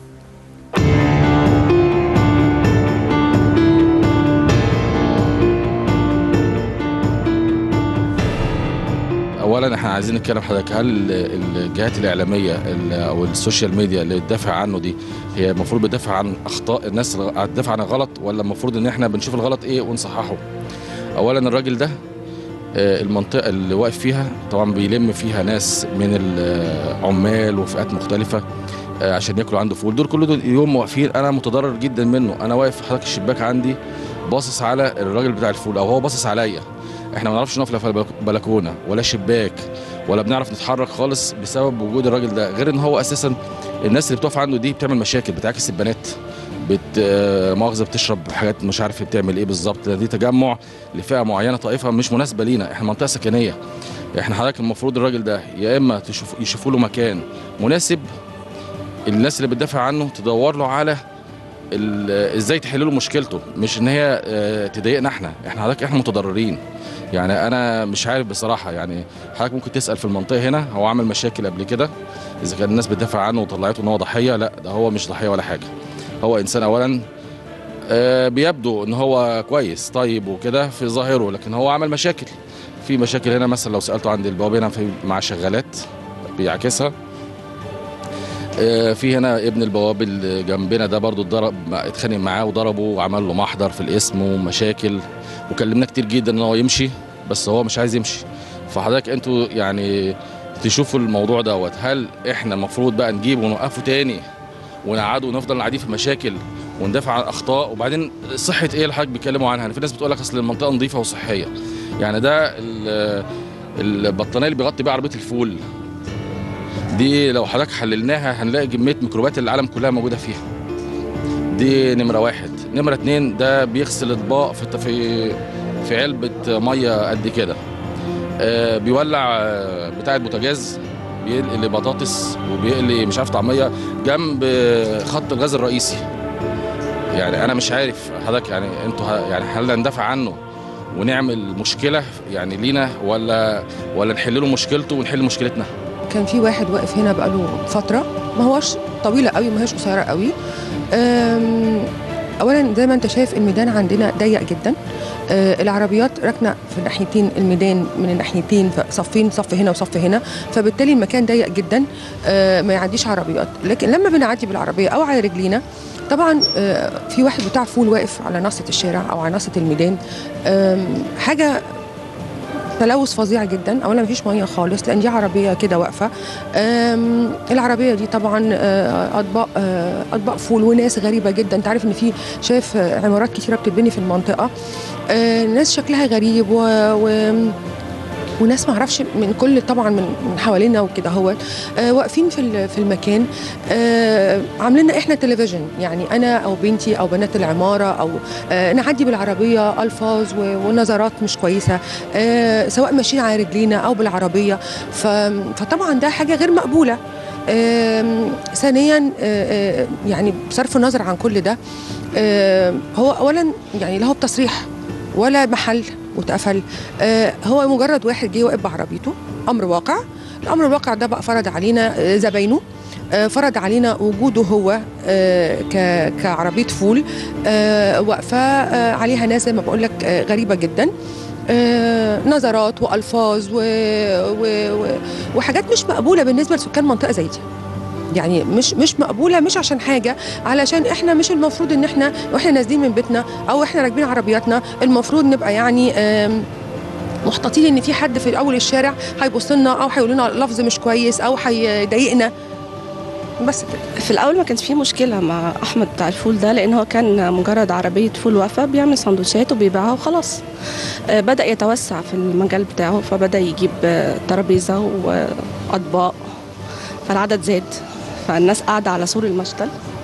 اولا احنا عايزين نتكلم حضرتك هل ال- الجهات الاعلاميه ال- او السوشيال ميديا اللي بتدافع عنه دي هي المفروض بتدافع عن اخطاء الناس اللي بتدافع عن الغلط ولا المفروض ان احنا بنشوف الغلط ايه ونصححه اولا الراجل ده آه، المنطقه اللي واقف فيها طبعا بيلم فيها ناس من العمال وفئات مختلفه آه، عشان ياكلوا عنده فول دول كل دول يوم واقفين انا متضرر جدا منه انا واقف حضرتك الشباك عندي باصص على الراجل بتاع الفول او هو باصص عليا احنا ما نعرفش نقف لا في البلكونه ولا شباك ولا بنعرف نتحرك خالص بسبب وجود الراجل ده غير ان هو اساسا الناس اللي بتقف عنده دي بتعمل مشاكل بتعكس البنات بت آه، مؤاخذه بتشرب حاجات مش عارف بتعمل ايه بالظبط دي تجمع لفئه معينه طائفه مش مناسبه لينا احنا منطقه سكنيه احنا حضرتك المفروض الراجل ده يا اما تشوف يشوفوا له مكان مناسب الناس اللي بتدافع عنه تدور له على ال- ازاي تحل له مشكلته مش ان هي آه، تضايقنا احنا احنا حضرتك احنا متضررين يعني انا مش عارف بصراحه يعني حضرتك ممكن تسال في المنطقه هنا هو عمل مشاكل قبل كده اذا كان الناس بتدافع عنه وطلعته ان هو ضحيه لا ده هو مش ضحيه ولا حاجه هو انسان اولا آه، بيبدو ان هو كويس طيب وكده في ظاهره لكن هو عمل مشاكل في مشاكل هنا مثلا لو سالته عند البواب هنا في مع شغالات بيعكسها آه، في هنا ابن البواب اللي جنبنا ده برضو اتضرب اتخانق معاه وضربه وعمل له محضر في الاسم ومشاكل وكلمناه كتير جدا ان هو يمشي بس هو مش عايز يمشي فحضرتك انتوا يعني تشوفوا الموضوع دوت هل احنا المفروض بقى نجيبه ونوقفه تاني ونقعده ونفضل قاعدين في مشاكل وندافع عن اخطاء وبعدين صحه ايه اللي حضرتك بيتكلموا عنها في ناس بتقول لك اصل المنطقه نظيفه وصحيه يعني ده ال- البطانيه اللي بيغطي بيها عربيه الفول دي لو حضرتك حللناها هنلاقي كميه ميكروبات اللي العالم كلها موجوده فيها دي نمره واحد نمره اتنين ده بيغسل اطباق في في في علبه ميه قد كده آه، بيولع آه، بتاعه بوتاجاز بيقلي بطاطس وبيقلي مش عارف طعميه جنب خط الغاز الرئيسي يعني انا مش عارف حضرتك يعني انتوا ه- يعني هل ندافع عنه ونعمل مشكله يعني لينا ولا ولا نحل له مشكلته ونحل مشكلتنا كان في واحد واقف هنا بقاله فتره ما هوش طويله قوي ما هيش قصيره قوي أم، اولا زي ما انت شايف الميدان عندنا ضيق جدا آه، العربيات راكنه في ناحيتين الميدان من الناحيتين ف- صفين صف هنا وصف هنا فبالتالي المكان ضيق جدا آه، ما يعديش عربيات لكن لما بنعدي بالعربيه او على رجلينا طبعا آه، في واحد بتاع فول واقف على ناصيه الشارع او على ناصيه الميدان آم، حاجه تلوث فظيع جدا اولا مفيش ميه خالص لان دي عربيه كده واقفه آم، العربيه دي طبعا آه، اطباق آه، اطباق فول وناس غريبه جدا انت عارف ان في شايف آه، عمارات كتيره بتتبني في المنطقه آه، ناس شكلها غريب و, و وناس ما اعرفش من كل طبعا من من حوالينا وكده هو آه واقفين في ال- في المكان آه عاملين لنا احنا تلفزيون يعني انا او بنتي او بنات العماره او آه نعدي بالعربيه الفاظ و- ونظرات مش كويسه آه سواء ماشيين على رجلينا او بالعربيه ف- فطبعا ده حاجه غير مقبوله آم، ثانيا آه، آه، يعني بصرف النظر عن كل ده آه، هو اولا يعني لا هو بتصريح ولا محل واتقفل آه، هو مجرد واحد جه واقف بعربيته امر واقع الامر الواقع ده بقى فرض علينا آه، زباينه آه، فرض علينا وجوده هو آه، ك- كعربيه فول آه، واقفه آه، عليها ناس زي ما بقول لك آه، غريبه جدا آه، نظرات والفاظ و... و... و... وحاجات مش مقبوله بالنسبه لسكان منطقه زي دي يعني مش مش مقبوله مش عشان حاجه علشان احنا مش المفروض ان احنا واحنا نازلين من بيتنا او احنا راكبين عربياتنا المفروض نبقى يعني آم، محتاطين ان في حد في اول الشارع هيبص لنا او هيقول لنا لفظ مش كويس او هيضايقنا بس كده في الاول ما كانش فيه مشكله مع احمد بتاع الفول ده لان هو كان مجرد عربيه فول واقفه بيعمل سندوتشات وبيبيعها وخلاص آه، بدا يتوسع في المجال بتاعه فبدا يجيب آه، ترابيزه واطباق فالعدد زاد فالناس قاعده على سور المشتل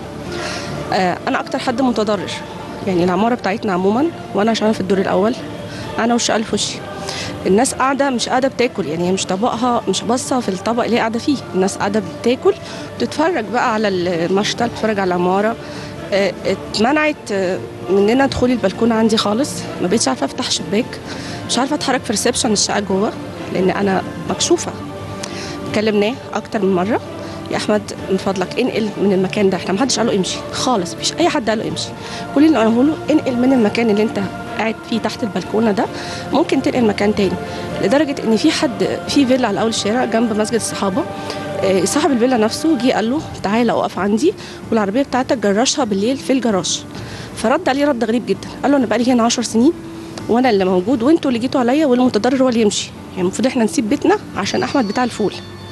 آه، انا اكتر حد متضرر يعني العماره بتاعتنا عموما وانا عشان في الدور الاول انا والشقه اللي في وشي الناس قاعده مش قاعده بتاكل يعني هي مش طبقها مش باصه في الطبق اللي هي قاعده فيه الناس قاعده بتاكل بتتفرج بقى على المشتل بتتفرج على العماره آه، اتمنعت آه، مننا دخول البلكونه عندي خالص ما بقتش عارفه افتح شباك مش عارفه اتحرك في ريسبشن الشقه جوه لان انا مكشوفه كلمناه اكتر من مره يا احمد من فضلك انقل من المكان ده احنا ما حدش قال له امشي خالص مفيش اي حد قال له امشي كل اللي قاله له انقل من المكان اللي انت قاعد فيه تحت البلكونه ده ممكن تنقل مكان تاني لدرجه ان في حد في فيلا على اول الشارع جنب مسجد الصحابه آه، صاحب الفيلا نفسه جه قال له تعالى اقف عندي والعربيه بتاعتك جرشها بالليل في الجراج فرد عليه رد غريب جدا قال له انا بقالي هنا 10 سنين وانا اللي موجود وانتوا اللي جيتوا عليا والمتضرر هو اللي يمشي يعني المفروض احنا نسيب بيتنا عشان احمد بتاع الفول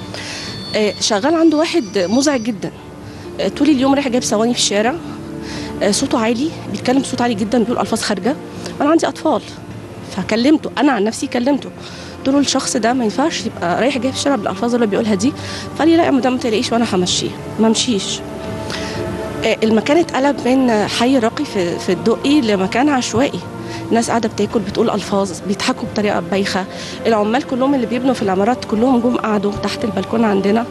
آه، شغال عنده واحد مزعج جدا آه، طول اليوم رايح جايب ثواني في الشارع آه، صوته عالي بيتكلم بصوت عالي جدا بيقول الفاظ خارجه وانا عندي اطفال فكلمته انا عن نفسي كلمته قلت له الشخص ده ما ينفعش يبقى رايح جاي في الشارع بالالفاظ اللي بيقولها دي فقال لي لا يا مدام ما تقلقيش وانا همشيه ما مشيش آه، المكان اتقلب من حي راقي في في الدقي لمكان عشوائي الناس قاعده بتاكل بتقول الفاظ بيضحكوا بطريقه بايخه العمال كلهم اللي بيبنوا في العمارات كلهم جم قعدوا تحت البلكونه عندنا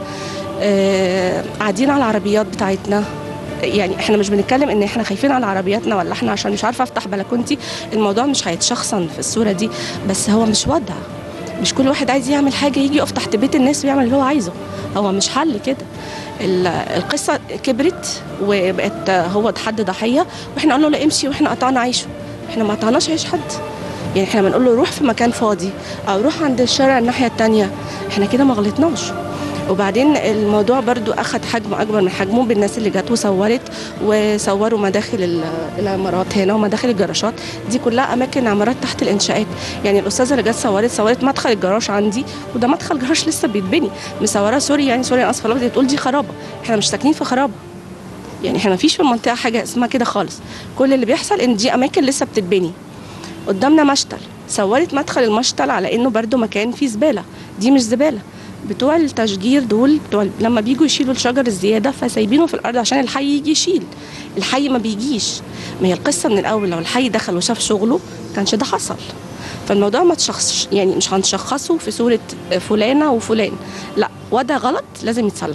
آه، قاعدين على العربيات بتاعتنا يعني احنا مش بنتكلم ان احنا خايفين على عربياتنا ولا احنا عشان مش عارفه افتح بلكونتي الموضوع مش هيتشخصن في الصوره دي بس هو مش وضع مش كل واحد عايز يعمل حاجه يجي يقف تحت بيت الناس ويعمل اللي هو عايزه هو مش حل كده ال- القصه كبرت وبقت هو حد ضحيه واحنا قلنا له امشي واحنا قطعنا عيشه احنا ما قطعناش عيش حد يعني احنا بنقول له روح في مكان فاضي او روح عند الشارع الناحيه التانية احنا كده ما غلطناش وبعدين الموضوع برضو اخد حجم اكبر من حجمه بالناس اللي جت وصورت وصوروا مداخل ال- العمارات هنا ومداخل الجراشات دي كلها اماكن عمارات تحت الانشاءات يعني الاستاذه اللي جت صورت صورت مدخل الجراج عندي وده مدخل جراج لسه بيتبني مصوره سوري يعني سوري انا اسفه لفظي تقول دي خرابه احنا مش ساكنين في خرابه يعني احنا ما فيش في المنطقه حاجه اسمها كده خالص كل اللي بيحصل ان دي اماكن لسه بتتبني قدامنا مشتل صورت مدخل المشتل على انه برضو مكان فيه زباله دي مش زباله بتوع التشجير دول بتوع لما بيجوا يشيلوا الشجر الزياده فسايبينه في الارض عشان الحي يجي يشيل الحي ما بيجيش ما هي القصه من الاول لو الحي دخل وشاف شغله كانش ده حصل فالموضوع ما تشخصش يعني مش هنشخصه في صوره فلانه وفلان لا وده غلط لازم يتصلح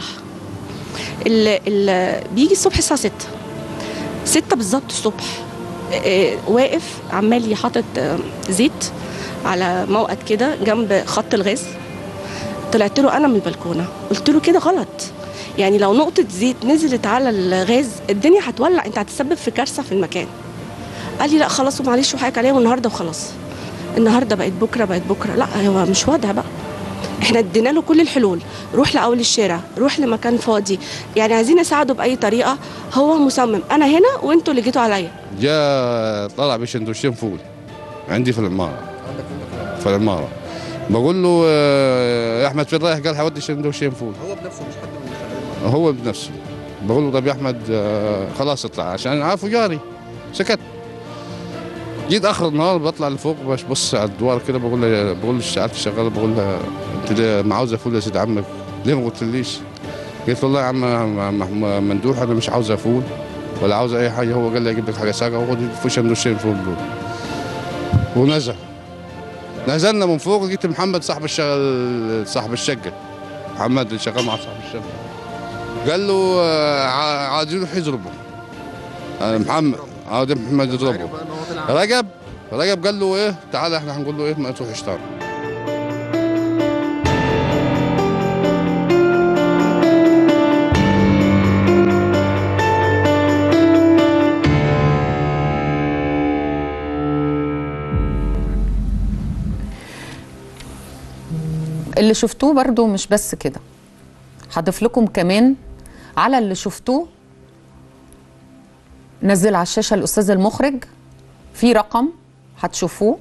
ال ال بيجي الصبح الساعه 6 6 بالظبط الصبح آه، واقف عمال يحطط آه، زيت على موقد كده جنب خط الغاز طلعت له انا من البلكونه قلت له كده غلط يعني لو نقطه زيت نزلت على الغاز الدنيا هتولع انت هتسبب في كارثه في المكان قال لي لا خلاص ومعلش وحقك عليا والنهارده وخلاص النهارده بقت بكره بقت بكره لا هو مش وضع بقى احنا ادينا له كل الحلول روح لاول الشارع روح لمكان فاضي يعني عايزين نساعده باي طريقه هو مصمم انا هنا وانتوا اللي جيتوا عليا جاء طلع بسندوتشين فول عندي في العماره في العماره بقول له آه، يا احمد فين رايح قال هودي سندوتشين فول هو بنفسه مش حد من الخدمات هو بنفسه بقول له طب يا احمد آه، خلاص اطلع عشان عارفه جاري سكت جيت اخر النهار بطلع لفوق باش بص على الدوار كده بقول له بقول له اشتغلت شغاله بقول لها انت ليه ما عاوزه فول يا سيد عمك ليه ما قلتليش؟ قلت له والله يا عم م- م- ممدوح انا مش عاوزه فول ولا عاوزه اي حاجه هو قال لي اجيب لك حاجه ساقعه وخد في سندوتشين فول دول ونزل نزلنا من فوق لقيت محمد صاحب الشغل صاحب الشقه محمد اللي شغال مع صاحب الشقه قال له آه، ع- عايز يروح يضربه آه، محمد عاوز محمد يضربه رجب رجب قال له ايه تعالى احنا هنقول له ايه ما تروح اشتغل اللي شفتوه برضو مش بس كده هضيف لكم كمان على اللي شفتوه نزل على الشاشة الأستاذ المخرج في رقم هتشوفوه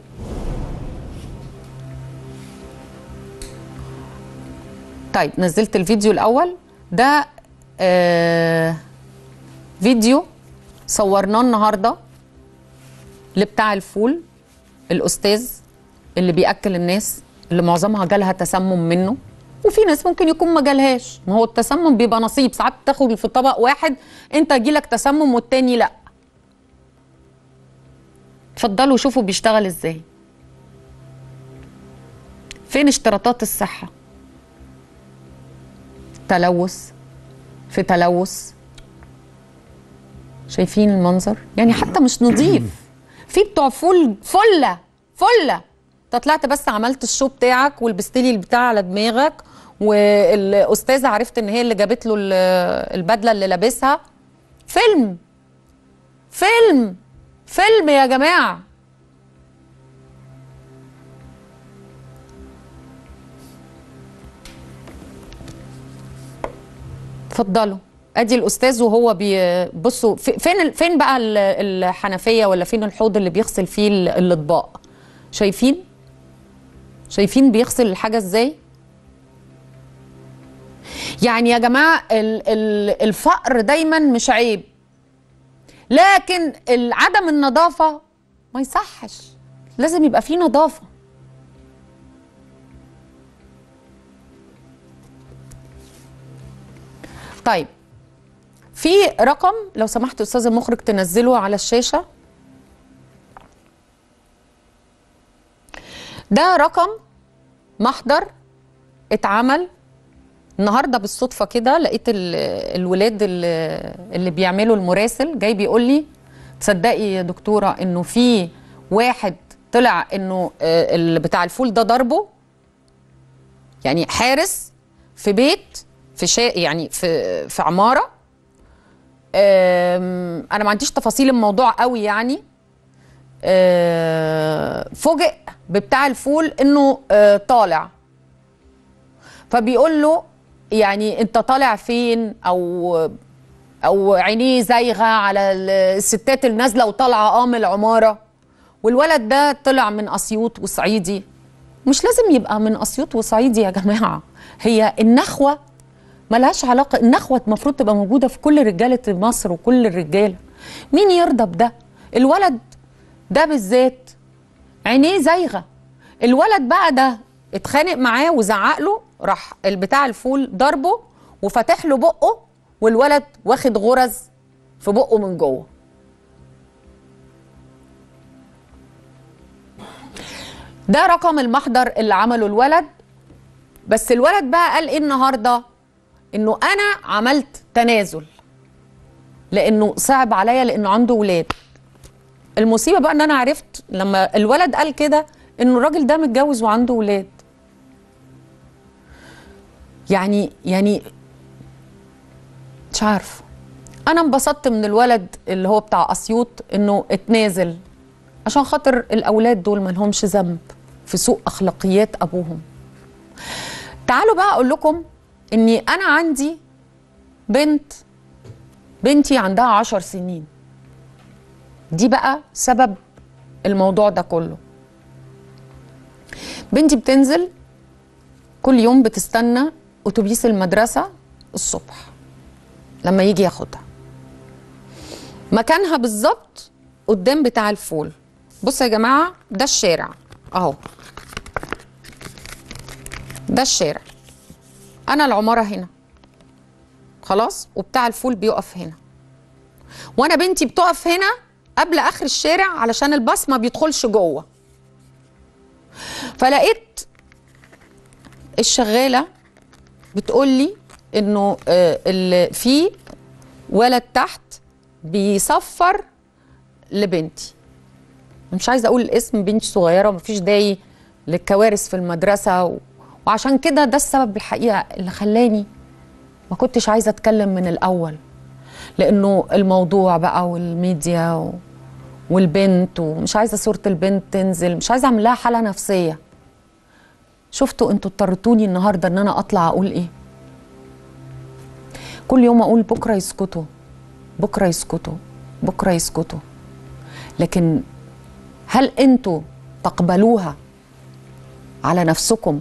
طيب نزلت الفيديو الأول ده آه فيديو صورناه النهارده لبتاع الفول الأستاذ اللي بيأكل الناس اللي معظمها جالها تسمم منه وفي ناس ممكن يكون ما جالهاش ما هو التسمم بيبقى نصيب ساعات تاخد في طبق واحد انت يجيلك تسمم والتاني لا اتفضلوا شوفوا بيشتغل ازاي فين اشتراطات الصحة تلوث في تلوث شايفين المنظر يعني حتى مش نظيف في بتوع فول فله فله انت طلعت بس عملت الشو بتاعك ولبست لي البتاع على دماغك والاستاذه عرفت ان هي اللي جابت له ال- البدله اللي لابسها فيلم فيلم فيلم يا جماعه اتفضلوا ادي الاستاذ وهو بي بصوا في- فين ال- فين بقى ال- الحنفيه ولا فين الحوض اللي بيغسل فيه ال- الاطباق شايفين شايفين بيغسل الحاجه ازاي يعني يا جماعه ال- ال- الفقر دايما مش عيب لكن ال- عدم النظافه ما يصحش لازم يبقى فيه نظافه طيب في رقم لو سمحت استاذ المخرج تنزله على الشاشه ده رقم محضر اتعمل النهارده بالصدفه كده لقيت ال- الولاد اللي, اللي بيعملوا المراسل جاي بيقول لي تصدقي يا دكتوره انه في واحد طلع انه آه، اللي بتاع الفول ده ضربه يعني حارس في بيت في شا يعني في في عماره آم، انا ما عنديش تفاصيل الموضوع قوي يعني آه، فوجئ ببتاع الفول انه آه، طالع فبيقول له يعني انت طالع فين او او عينيه زايغه على الستات اللي نازله وطالعه اه من العماره والولد ده طلع من اسيوط وصعيدي مش لازم يبقى من اسيوط وصعيدي يا جماعه هي النخوه ملهاش علاقه النخوه المفروض تبقى موجوده في كل رجاله مصر وكل الرجاله مين يرضى بده الولد ده بالذات عينيه زايغه الولد بقى ده اتخانق معاه وزعق له راح البتاع الفول ضربه وفتح له بقه والولد واخد غرز في بقه من جوه ده رقم المحضر اللي عمله الولد بس الولد بقى قال ايه النهارده انه انا عملت تنازل لانه صعب عليا لانه عنده ولاد المصيبه بقى ان انا عرفت لما الولد قال كده انه الراجل ده متجوز وعنده ولاد يعني يعني مش عارفه انا انبسطت من الولد اللي هو بتاع اسيوط انه اتنازل عشان خاطر الاولاد دول ما لهمش ذنب في سوء اخلاقيات ابوهم تعالوا بقى اقول لكم اني انا عندي بنت بنتي عندها عشر سنين دي بقى سبب الموضوع ده كله بنتي بتنزل كل يوم بتستنى اتوبيس المدرسه الصبح لما يجي ياخدها مكانها بالظبط قدام بتاع الفول بصوا يا جماعه ده الشارع اهو ده الشارع انا العماره هنا خلاص وبتاع الفول بيقف هنا وانا بنتي بتقف هنا قبل اخر الشارع علشان الباص ما بيدخلش جوه فلقيت الشغاله بتقول لي انه آه، ال- في ولد تحت بيصفر لبنتي مش عايزه اقول الاسم بنتي صغيره ومفيش داعي للكوارث في المدرسه و... وعشان كده ده السبب الحقيقه اللي خلاني ما كنتش عايزه اتكلم من الاول لانه الموضوع بقى والميديا و... والبنت ومش عايزه صوره البنت تنزل مش عايزه اعمل لها حاله نفسيه شفتوا انتوا اضطرتوني النهارده ان انا اطلع اقول ايه كل يوم اقول بكره يسكتوا بكره يسكتوا بكره يسكتوا لكن هل انتوا تقبلوها على نفسكم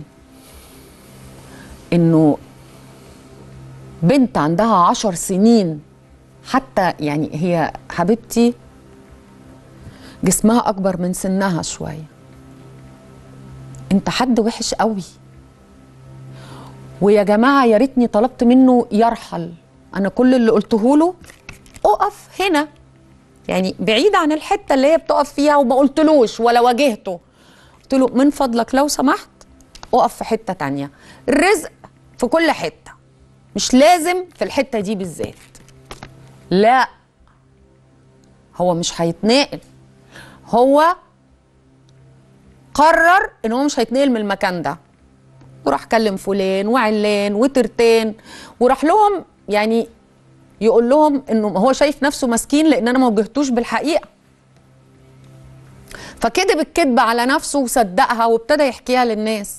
انه بنت عندها عشر سنين حتى يعني هي حبيبتي جسمها اكبر من سنها شويه انت حد وحش قوي ويا جماعه يا ريتني طلبت منه يرحل انا كل اللي قلته له اقف هنا يعني بعيد عن الحته اللي هي بتقف فيها وما قلتلوش ولا واجهته قلت له من فضلك لو سمحت اقف في حته تانية الرزق في كل حته مش لازم في الحته دي بالذات لا هو مش هيتنقل هو قرر ان هو مش هيتنقل من المكان ده وراح كلم فلان وعلان وترتان وراح لهم يعني يقول لهم انه هو شايف نفسه مسكين لان انا ما واجهتوش بالحقيقه فكذب الكذبه على نفسه وصدقها وابتدى يحكيها للناس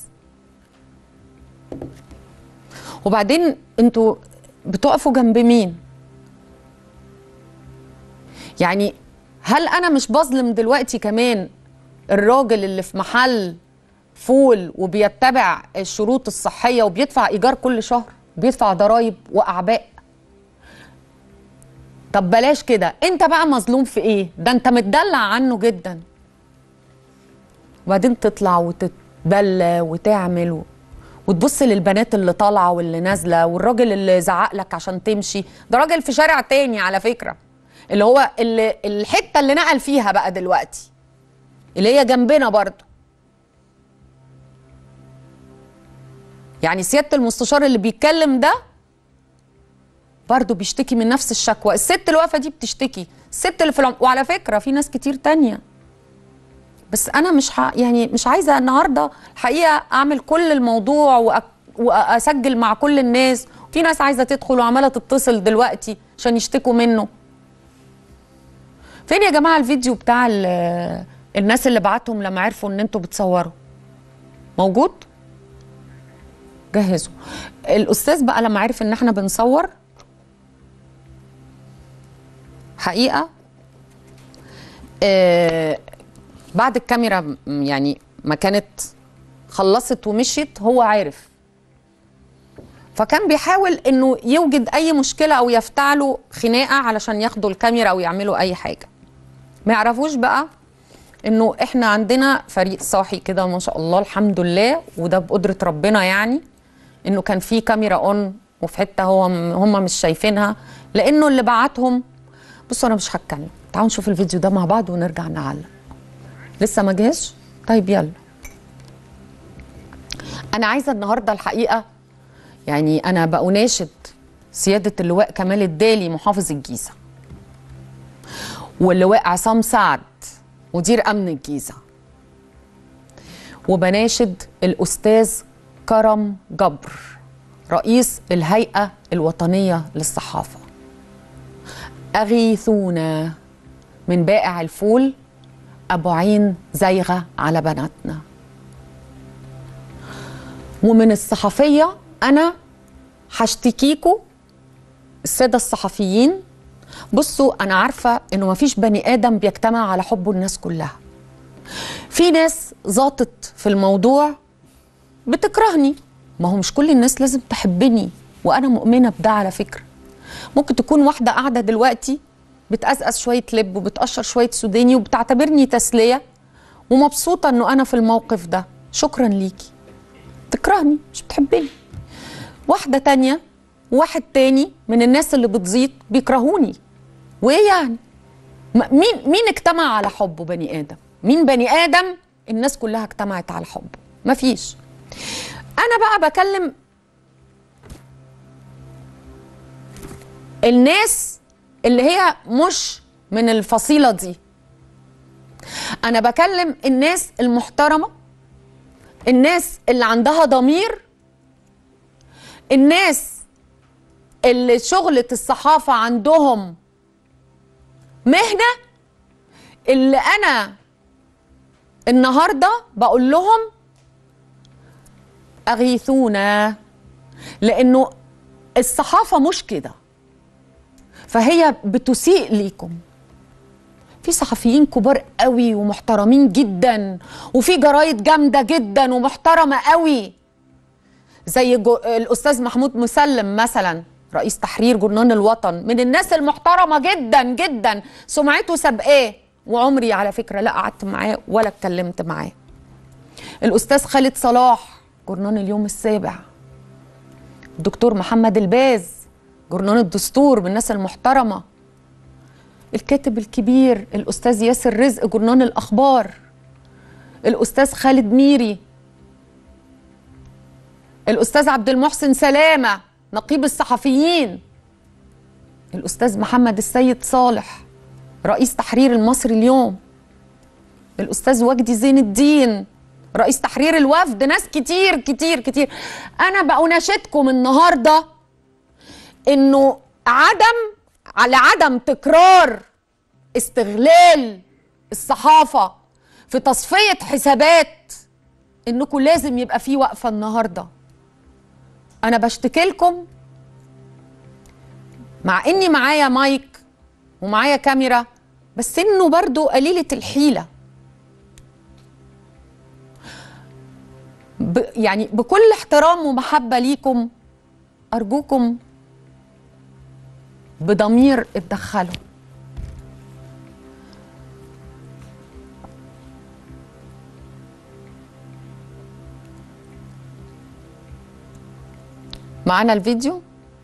وبعدين انتوا بتقفوا جنب مين يعني هل انا مش بظلم دلوقتي كمان الراجل اللي في محل فول وبيتبع الشروط الصحيه وبيدفع ايجار كل شهر بيدفع ضرايب واعباء طب بلاش كده انت بقى مظلوم في ايه ده انت متدلع عنه جدا وبعدين تطلع وتتبلى وتعمل و... وتبص للبنات اللي طالعه واللي نازله والراجل اللي زعق لك عشان تمشي ده راجل في شارع تاني على فكره اللي هو اللي الحته اللي نقل فيها بقى دلوقتي اللي هي جنبنا برضه يعني سياده المستشار اللي بيتكلم ده برضه بيشتكي من نفس الشكوى الست اللي واقفه دي بتشتكي الست اللي في العم... وعلى فكره في ناس كتير تانية بس انا مش ح... يعني مش عايزه النهارده الحقيقه اعمل كل الموضوع وأ... واسجل مع كل الناس في ناس عايزه تدخل وعماله تتصل دلوقتي عشان يشتكوا منه فين يا جماعه الفيديو بتاع ال... الناس اللي بعتهم لما عرفوا ان انتوا بتصوروا موجود جهزوا الاستاذ بقى لما عرف ان احنا بنصور حقيقه آه بعد الكاميرا م- يعني ما كانت خلصت ومشيت هو عارف فكان بيحاول انه يوجد اي مشكله او يفتعلوا خناقه علشان ياخدوا الكاميرا او يعملوا اي حاجه ما يعرفوش بقى انه احنا عندنا فريق صاحي كده ما شاء الله الحمد لله وده بقدره ربنا يعني انه كان في كاميرا اون وفي حته هو هم مش شايفينها لانه اللي بعتهم بصوا انا مش هتكلم تعالوا نشوف الفيديو ده مع بعض ونرجع نعلق لسه ما جاش طيب يلا انا عايزه النهارده الحقيقه يعني انا بأناشد سياده اللواء كمال الدالي محافظ الجيزه واللواء عصام سعد مدير امن الجيزه وبناشد الاستاذ كرم جبر رئيس الهيئة الوطنية للصحافة أغيثونا من بائع الفول أبو عين زايغة على بناتنا ومن الصحفية أنا هشتكيكوا السادة الصحفيين بصوا أنا عارفة إنه مفيش بني آدم بيجتمع على حبه الناس كلها في ناس ذاطت في الموضوع بتكرهني ما هو مش كل الناس لازم تحبني وأنا مؤمنة بده على فكرة ممكن تكون واحدة قاعدة دلوقتي بتقزقز شوية لب وبتقشر شوية سوداني وبتعتبرني تسلية ومبسوطة إنه أنا في الموقف ده شكرا ليكي تكرهني مش بتحبني واحدة تانية واحد تاني من الناس اللي بتزيط بيكرهوني وايه يعني م- مين مين اجتمع على حبه بني ادم مين بني ادم الناس كلها اجتمعت على حبه مفيش انا بقى بكلم الناس اللي هي مش من الفصيله دي انا بكلم الناس المحترمه الناس اللي عندها ضمير الناس اللي شغلة الصحافة عندهم مهنة اللي أنا النهاردة بقول لهم أغيثونا لأنه الصحافة مش كده فهي بتسيء ليكم في صحفيين كبار قوي ومحترمين جدا وفي جرايد جامدة جدا ومحترمة قوي زي جو الاستاذ محمود مسلم مثلا رئيس تحرير جرنان الوطن من الناس المحترمه جدا جدا سمعته سابقاه وعمري على فكره لا قعدت معاه ولا اتكلمت معاه الاستاذ خالد صلاح جرنان اليوم السابع الدكتور محمد الباز جرنان الدستور من الناس المحترمه الكاتب الكبير الاستاذ ياسر رزق جرنان الاخبار الاستاذ خالد ميري الأستاذ عبد المحسن سلامة نقيب الصحفيين الأستاذ محمد السيد صالح رئيس تحرير المصري اليوم الأستاذ وجدي زين الدين رئيس تحرير الوفد ناس كتير كتير كتير أنا بأناشدكم النهاردة إنه عدم على عدم تكرار استغلال الصحافة في تصفية حسابات إنكم لازم يبقى في وقفة النهارده انا بشتكي لكم مع اني معايا مايك ومعايا كاميرا بس انه برضو قليلة الحيلة ب يعني بكل احترام ومحبة ليكم أرجوكم بضمير اتدخلوا معانا الفيديو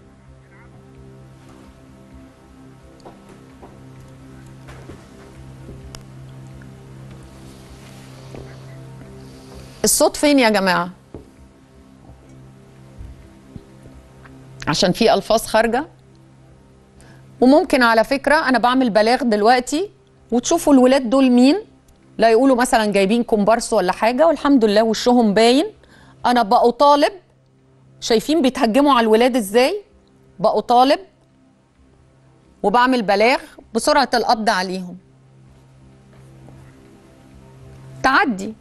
الصوت فين يا جماعة عشان في ألفاظ خارجة وممكن على فكرة أنا بعمل بلاغ دلوقتي وتشوفوا الولاد دول مين لا يقولوا مثلا جايبين كومبارس ولا حاجة والحمد لله وشهم باين أنا بأطالب شايفين بيتهجموا على الولاد ازاي بقوا طالب وبعمل بلاغ بسرعة القبض عليهم تعدي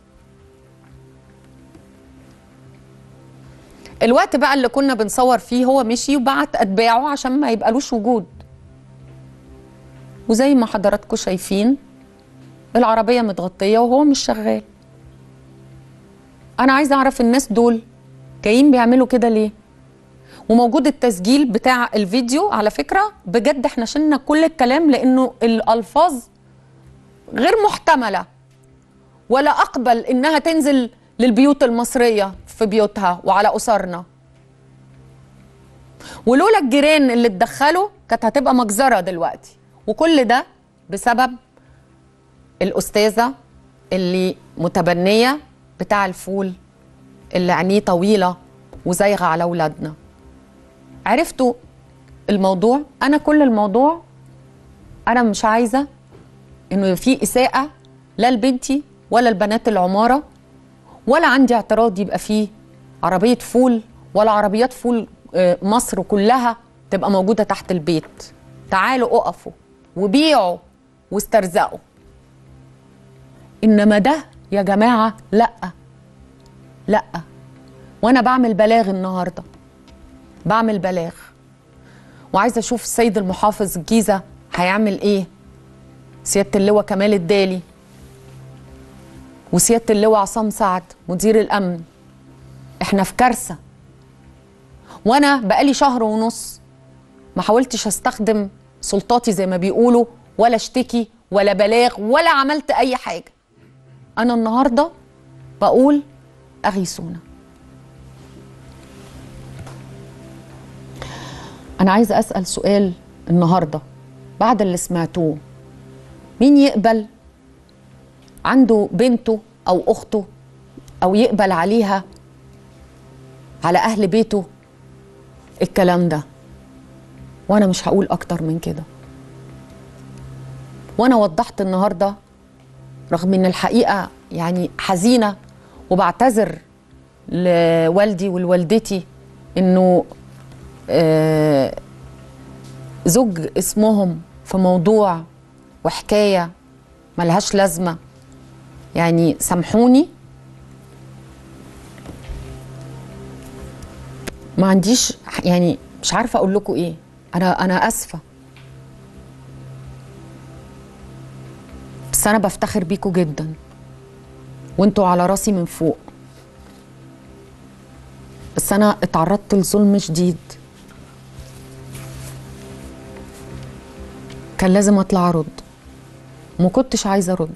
الوقت بقى اللي كنا بنصور فيه هو مشي وبعت اتباعه عشان ما يبقالوش وجود وزي ما حضراتكم شايفين العربية متغطية وهو مش شغال أنا عايزة أعرف الناس دول جايين بيعملوا كده ليه وموجود التسجيل بتاع الفيديو على فكرة بجد احنا شلنا كل الكلام لأنه الألفاظ غير محتملة ولا أقبل إنها تنزل للبيوت المصرية في بيوتها وعلى أسرنا ولولا الجيران اللي اتدخلوا كانت هتبقى مجزرة دلوقتي وكل ده بسبب الأستاذة اللي متبنية بتاع الفول اللي عينيه طويلة وزايغة على أولادنا عرفتوا الموضوع أنا كل الموضوع أنا مش عايزة إنه في إساءة لا لبنتي ولا لبنات العمارة ولا عندي اعتراض يبقى فيه عربية فول ولا عربيات فول آه، مصر كلها تبقى موجوده تحت البيت تعالوا اقفوا وبيعوا واسترزقوا انما ده يا جماعه لا لا وانا بعمل بلاغ النهارده بعمل بلاغ وعايزه اشوف السيد المحافظ الجيزه هيعمل ايه سياده اللواء كمال الدالي وسياده اللواء عصام سعد مدير الامن احنا في كارثه وانا بقالي شهر ونص ما حاولتش استخدم سلطاتي زي ما بيقولوا ولا اشتكي ولا بلاغ ولا عملت اي حاجه انا النهارده بقول اغيثونا انا عايزه اسال سؤال النهارده بعد اللي سمعتوه مين يقبل عنده بنته او اخته او يقبل عليها على اهل بيته الكلام ده وانا مش هقول اكتر من كده وانا وضحت النهارده رغم ان الحقيقه يعني حزينه وبعتذر لوالدي ولوالدتي انه آه، زوج اسمهم في موضوع وحكايه ملهاش لازمه يعني سامحوني ما عنديش يعني مش عارفه اقول لكم ايه انا انا اسفه بس انا بفتخر بيكم جدا وانتوا على راسي من فوق بس انا اتعرضت لظلم شديد كان لازم اطلع ارد ما كنتش عايزه ارد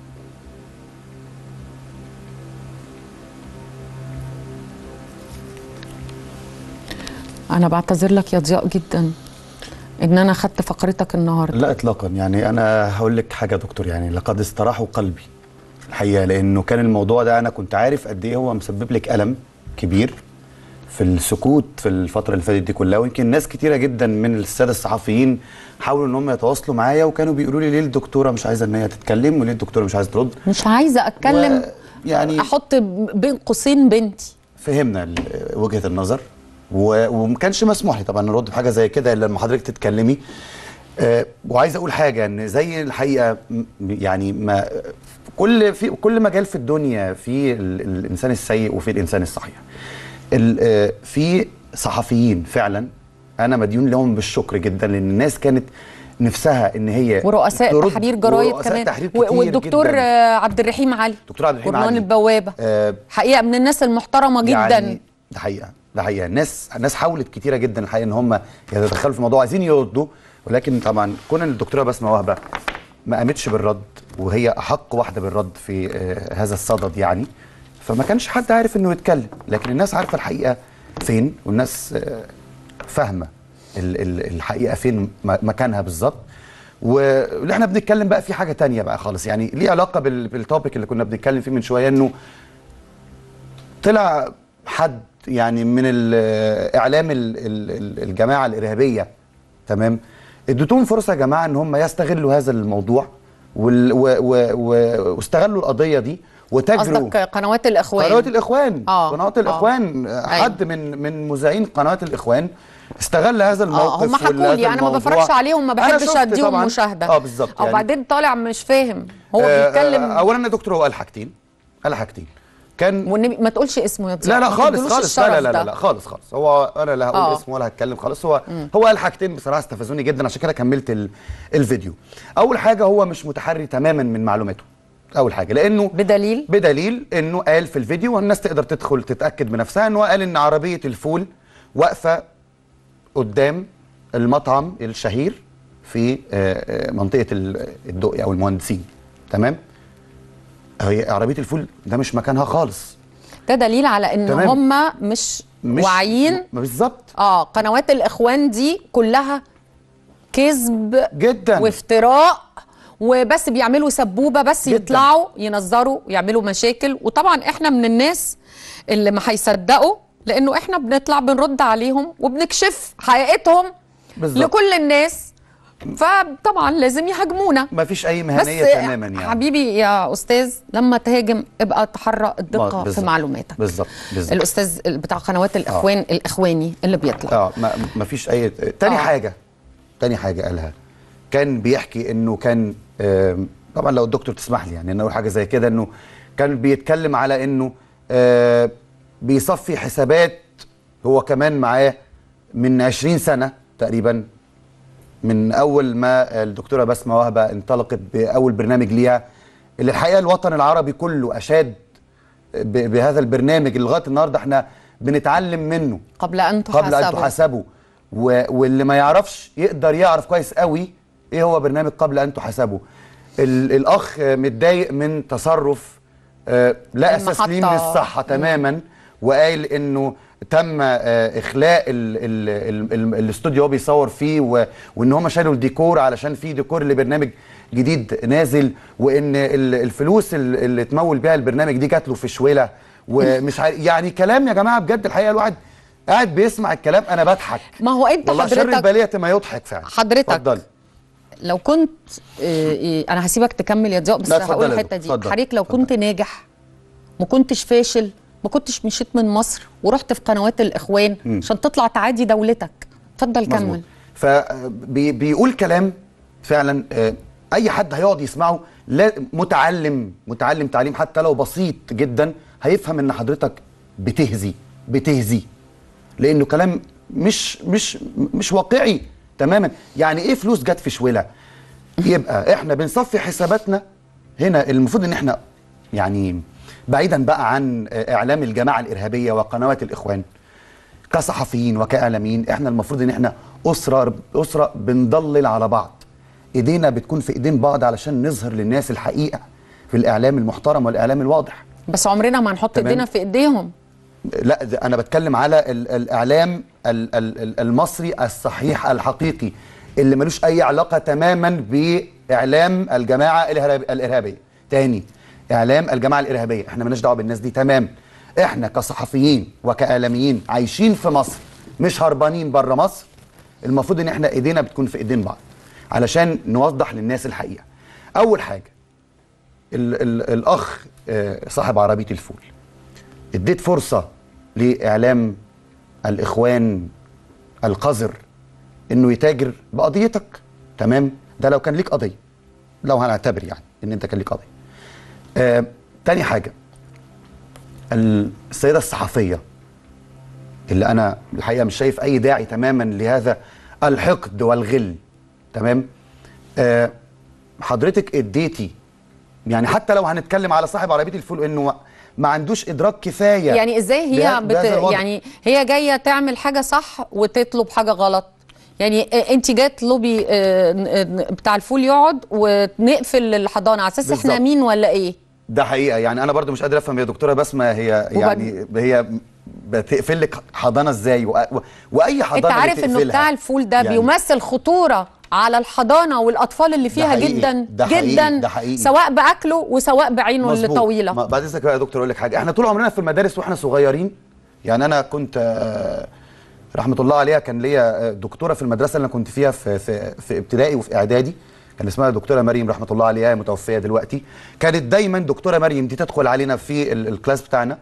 انا بعتذر لك يا ضياء جدا ان انا خدت فقرتك النهارده لا اطلاقا يعني انا هقول لك حاجه يا دكتور يعني لقد استراح قلبي الحقيقه لانه كان الموضوع ده انا كنت عارف قد ايه هو مسبب لك الم كبير في السكوت في الفتره اللي فاتت دي كلها ويمكن ناس كتيره جدا من الساده الصحفيين حاولوا ان هم يتواصلوا معايا وكانوا بيقولوا لي ليه الدكتوره مش عايزه ان هي تتكلم وليه الدكتوره مش عايزه ترد مش عايزه اتكلم و- يعني احط بين قوسين بنتي فهمنا ال- وجهه النظر و- وما كانش مسموح لي طبعا نرد بحاجه زي كده الا لما حضرتك تتكلمي آه، وعايز اقول حاجه ان زي الحقيقه م- يعني ما كل في كل مجال في الدنيا في ال- الانسان السيء وفي الانسان الصحيح ال- آه، في صحفيين فعلا انا مديون لهم بالشكر جدا لان الناس كانت نفسها ان هي ورؤساء ترد، تحرير جرايد ورؤساء كمان تحرير و- كتير والدكتور جداً. آه، عبد الرحيم علي دكتور عبد الرحيم جورنال علي. البوابه آه، حقيقه من الناس المحترمه جدا يعني ده حقيقه ده حقيقه الناس الناس حاولت كتيره جدا الحقيقه ان هم يتدخلوا في الموضوع عايزين يردوا ولكن طبعا كون الدكتوره بسمه وهبه ما قامتش بالرد وهي احق واحده بالرد في آه، هذا الصدد يعني فما كانش حد عارف انه يتكلم لكن الناس عارفه الحقيقه فين والناس آه، فاهمه ال- ال- الحقيقه فين م- مكانها بالظبط واللي احنا بنتكلم بقى في حاجه تانية بقى خالص يعني ليه علاقه بال- بالتوبيك اللي كنا بنتكلم فيه من شويه انه طلع حد يعني من ال- اعلام ال- ال- ال- الجماعه الارهابيه تمام اديتهم فرصه يا جماعه ان هم يستغلوا هذا الموضوع وال- و- و- و- واستغلوا القضيه دي وتجروا قصدك قنوات الاخوان قنوات الاخوان آه، قنوات آه. الاخوان حد من من مذيعين قنوات الاخوان استغل هذا الموقف هم حكوا وهذا لي انا ما الموضوع. بفرجش عليهم ما أنا بحبش شفت اديهم طبعاً. مشاهده اه بالظبط او يعني. بعدين طالع مش فاهم هو آه، بيتكلم آه، اولا يا دكتور هو قال حاجتين قال حاجتين كان والنبي ما تقولش اسمه يا ضياء لا لا ما خالص تديلوش خالص لا الشرف لا لا, ده. لا, لا خالص خالص هو انا لا هقول آه. اسمه ولا هتكلم خالص هو هو قال حاجتين بصراحه استفزوني جدا عشان كده كملت ال الفيديو اول حاجه هو مش متحري تماما من معلوماته اول حاجه لانه بدليل بدليل انه قال في الفيديو والناس تقدر تدخل تتاكد بنفسها انه قال ان عربيه الفول واقفه قدام المطعم الشهير في آه، آه، منطقه ال- الدقي او المهندسين تمام هي عربيه الفول ده مش مكانها خالص ده دليل على ان تمام. هم مش, مش واعيين ما بالظبط اه قنوات الاخوان دي كلها كذب جدا وافتراء وبس بيعملوا سبوبه بس جداً. يطلعوا ينظروا يعملوا مشاكل وطبعا احنا من الناس اللي ما هيصدقوا لانه احنا بنطلع بنرد عليهم وبنكشف حقيقتهم بالظبط. لكل الناس فطبعا لازم يهاجمونا ما فيش اي بس مهنيه تماما يعني حبيبي يا استاذ لما تهاجم ابقى تحرى الدقه في بالظبط. معلوماتك بالظبط بالظبط الاستاذ بتاع قنوات الاخوان الاخواني اللي بيطلع اه ما, ما فيش اي تاني آه. آه. حاجه تاني حاجه قالها كان بيحكي انه كان آم، طبعا لو الدكتور تسمح لي يعني ان اقول حاجه زي كده انه كان بيتكلم على انه آه، بيصفي حسابات هو كمان معاه من 20 سنه تقريبا من اول ما الدكتوره بسمه وهبه انطلقت باول برنامج ليها اللي الحقيقه الوطن العربي كله اشاد ب- بهذا البرنامج اللي لغايه النهارده احنا بنتعلم منه قبل ان تحاسبوا قبل ان تحاسبوا و... واللي ما يعرفش يقدر يعرف كويس قوي ايه هو برنامج قبل ان تحاسبوا ال... الاخ متضايق من تصرف آه، لا اساس ليه من المحطة. الصحه تماما وقال انه تم آه، اخلاء ال... ال... ال... ال... الاستوديو هو بيصور فيه و... وان هم شالوا الديكور علشان في ديكور لبرنامج جديد نازل وان ال- الفلوس ال- اللي تمول بيها البرنامج دي جات له في شويله ومش عارف يعني كلام يا جماعه بجد الحقيقه الواحد قاعد بيسمع الكلام انا بضحك ما هو انت والله شر حضرتك البليه ما يضحك فعلا حضرتك اتفضل لو كنت آه، إيه، انا هسيبك تكمل يا ضياء بس لا، اتفضل هقول يا الحته دكتور، دي اتفضل، حضرتك لو اتفضل. كنت ناجح ما كنتش فاشل ما كنتش مشيت من مصر ورحت في قنوات الاخوان عشان تطلع تعادي دولتك اتفضل كمل فبيقول كلام فعلا آه، اي حد هيقعد يسمعه لا متعلم متعلم تعليم حتى لو بسيط جدا هيفهم ان حضرتك بتهزي بتهزي لانه كلام مش مش مش واقعي تماما يعني ايه فلوس جت في شويله يبقى احنا بنصفي حساباتنا هنا المفروض ان احنا يعني بعيدا بقى عن آه، اعلام الجماعه الارهابيه وقنوات الاخوان كصحفيين وكاعلاميين احنا المفروض ان احنا اسره اسره بنضلل على بعض ايدينا بتكون في ايدين بعض علشان نظهر للناس الحقيقه في الاعلام المحترم والاعلام الواضح بس عمرنا ما هنحط تمام. ايدينا في ايديهم لا ده انا بتكلم على ال الاعلام ال ال ال المصري الصحيح الحقيقي اللي ملوش اي علاقه تماما باعلام الجماعه الإرهاب- الارهابيه تاني اعلام الجماعه الارهابيه احنا مالناش دعوه بالناس دي تمام احنا كصحفيين وكاعلاميين عايشين في مصر مش هربانين بره مصر المفروض ان احنا ايدينا بتكون في ايدين بعض علشان نوضح للناس الحقيقه اول حاجه ال ال الاخ آه، صاحب عربيه الفول اديت فرصه لاعلام الاخوان القذر انه يتاجر بقضيتك تمام ده لو كان ليك قضيه لو هنعتبر يعني ان انت كان ليك قضيه آه، تاني حاجه السيده الصحفيه اللي انا الحقيقه مش شايف اي داعي تماما لهذا الحقد والغل تمام آه حضرتك اديتي يعني حتى لو هنتكلم على صاحب عربيه الفول انه ما- ما عندوش ادراك كفايه يعني ازاي هي بها- بت... بهذا الوضع. يعني هي جايه تعمل حاجه صح وتطلب حاجه غلط يعني انت جايه تطلبي آه، ن- ن- بتاع الفول يقعد ونقفل الحضانه على اساس احنا بالظبط. مين ولا ايه ده حقيقه يعني انا برضو مش قادر افهم يا دكتوره بسمه هي يعني هي بتقفل لك حضانه ازاي و... و... واي حضانه انت عارف انه بتقفلها. بتاع الفول ده يعني بيمثل خطوره على الحضانه والاطفال اللي فيها حقيقي، جدا ده حقيقي، جدا ده حقيقي. سواء باكله وسواء بعينه اللي مظبوط. طويله ما- بعد اذنك بقى يا دكتور اقول لك حاجه احنا طول عمرنا في المدارس واحنا صغيرين يعني انا كنت آه، رحمه الله عليها كان ليا آه، دكتوره في المدرسه اللي انا كنت فيها في في, في ابتدائي وفي اعدادي كان اسمها دكتوره مريم رحمه الله عليها هي متوفيه دلوقتي كانت دايما دكتوره مريم دي تدخل علينا في ال- الكلاس بتاعنا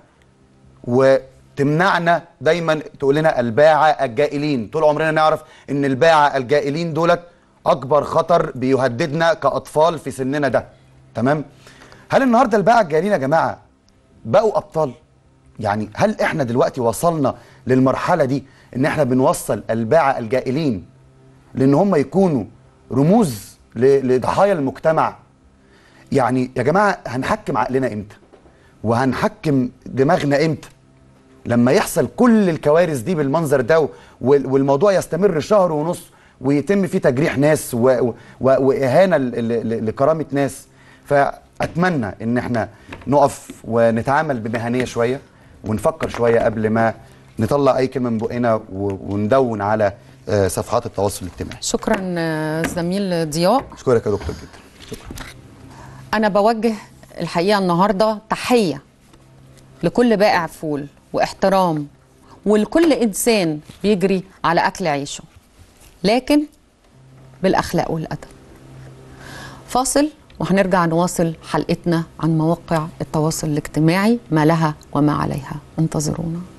وتمنعنا دايما تقول لنا الباعة الجائلين طول عمرنا نعرف ان الباعة الجائلين دولت اكبر خطر بيهددنا كاطفال في سننا ده تمام هل النهارده الباعة الجائلين يا جماعة بقوا ابطال يعني هل احنا دلوقتي وصلنا للمرحلة دي ان احنا بنوصل الباعة الجائلين لان هم يكونوا رموز ل- لضحايا المجتمع يعني يا جماعة هنحكم عقلنا امتى وهنحكم دماغنا امتى لما يحصل كل الكوارث دي بالمنظر ده وال- والموضوع يستمر شهر ونص ويتم فيه تجريح ناس و- و- واهانه ل- ل- ل- لكرامه ناس فاتمنى ان احنا نقف ونتعامل بمهنيه شويه ونفكر شويه قبل ما نطلع اي كلمه من بقنا و- وندون على آه، صفحات التواصل الاجتماعي شكرا آه، زميل ضياء اشكرك يا دكتور جدا شكرا انا بوجه الحقيقه النهارده تحيه لكل بائع فول واحترام ولكل انسان بيجري على اكل عيشه لكن بالاخلاق والادب فاصل وهنرجع نواصل حلقتنا عن مواقع التواصل الاجتماعي ما لها وما عليها انتظرونا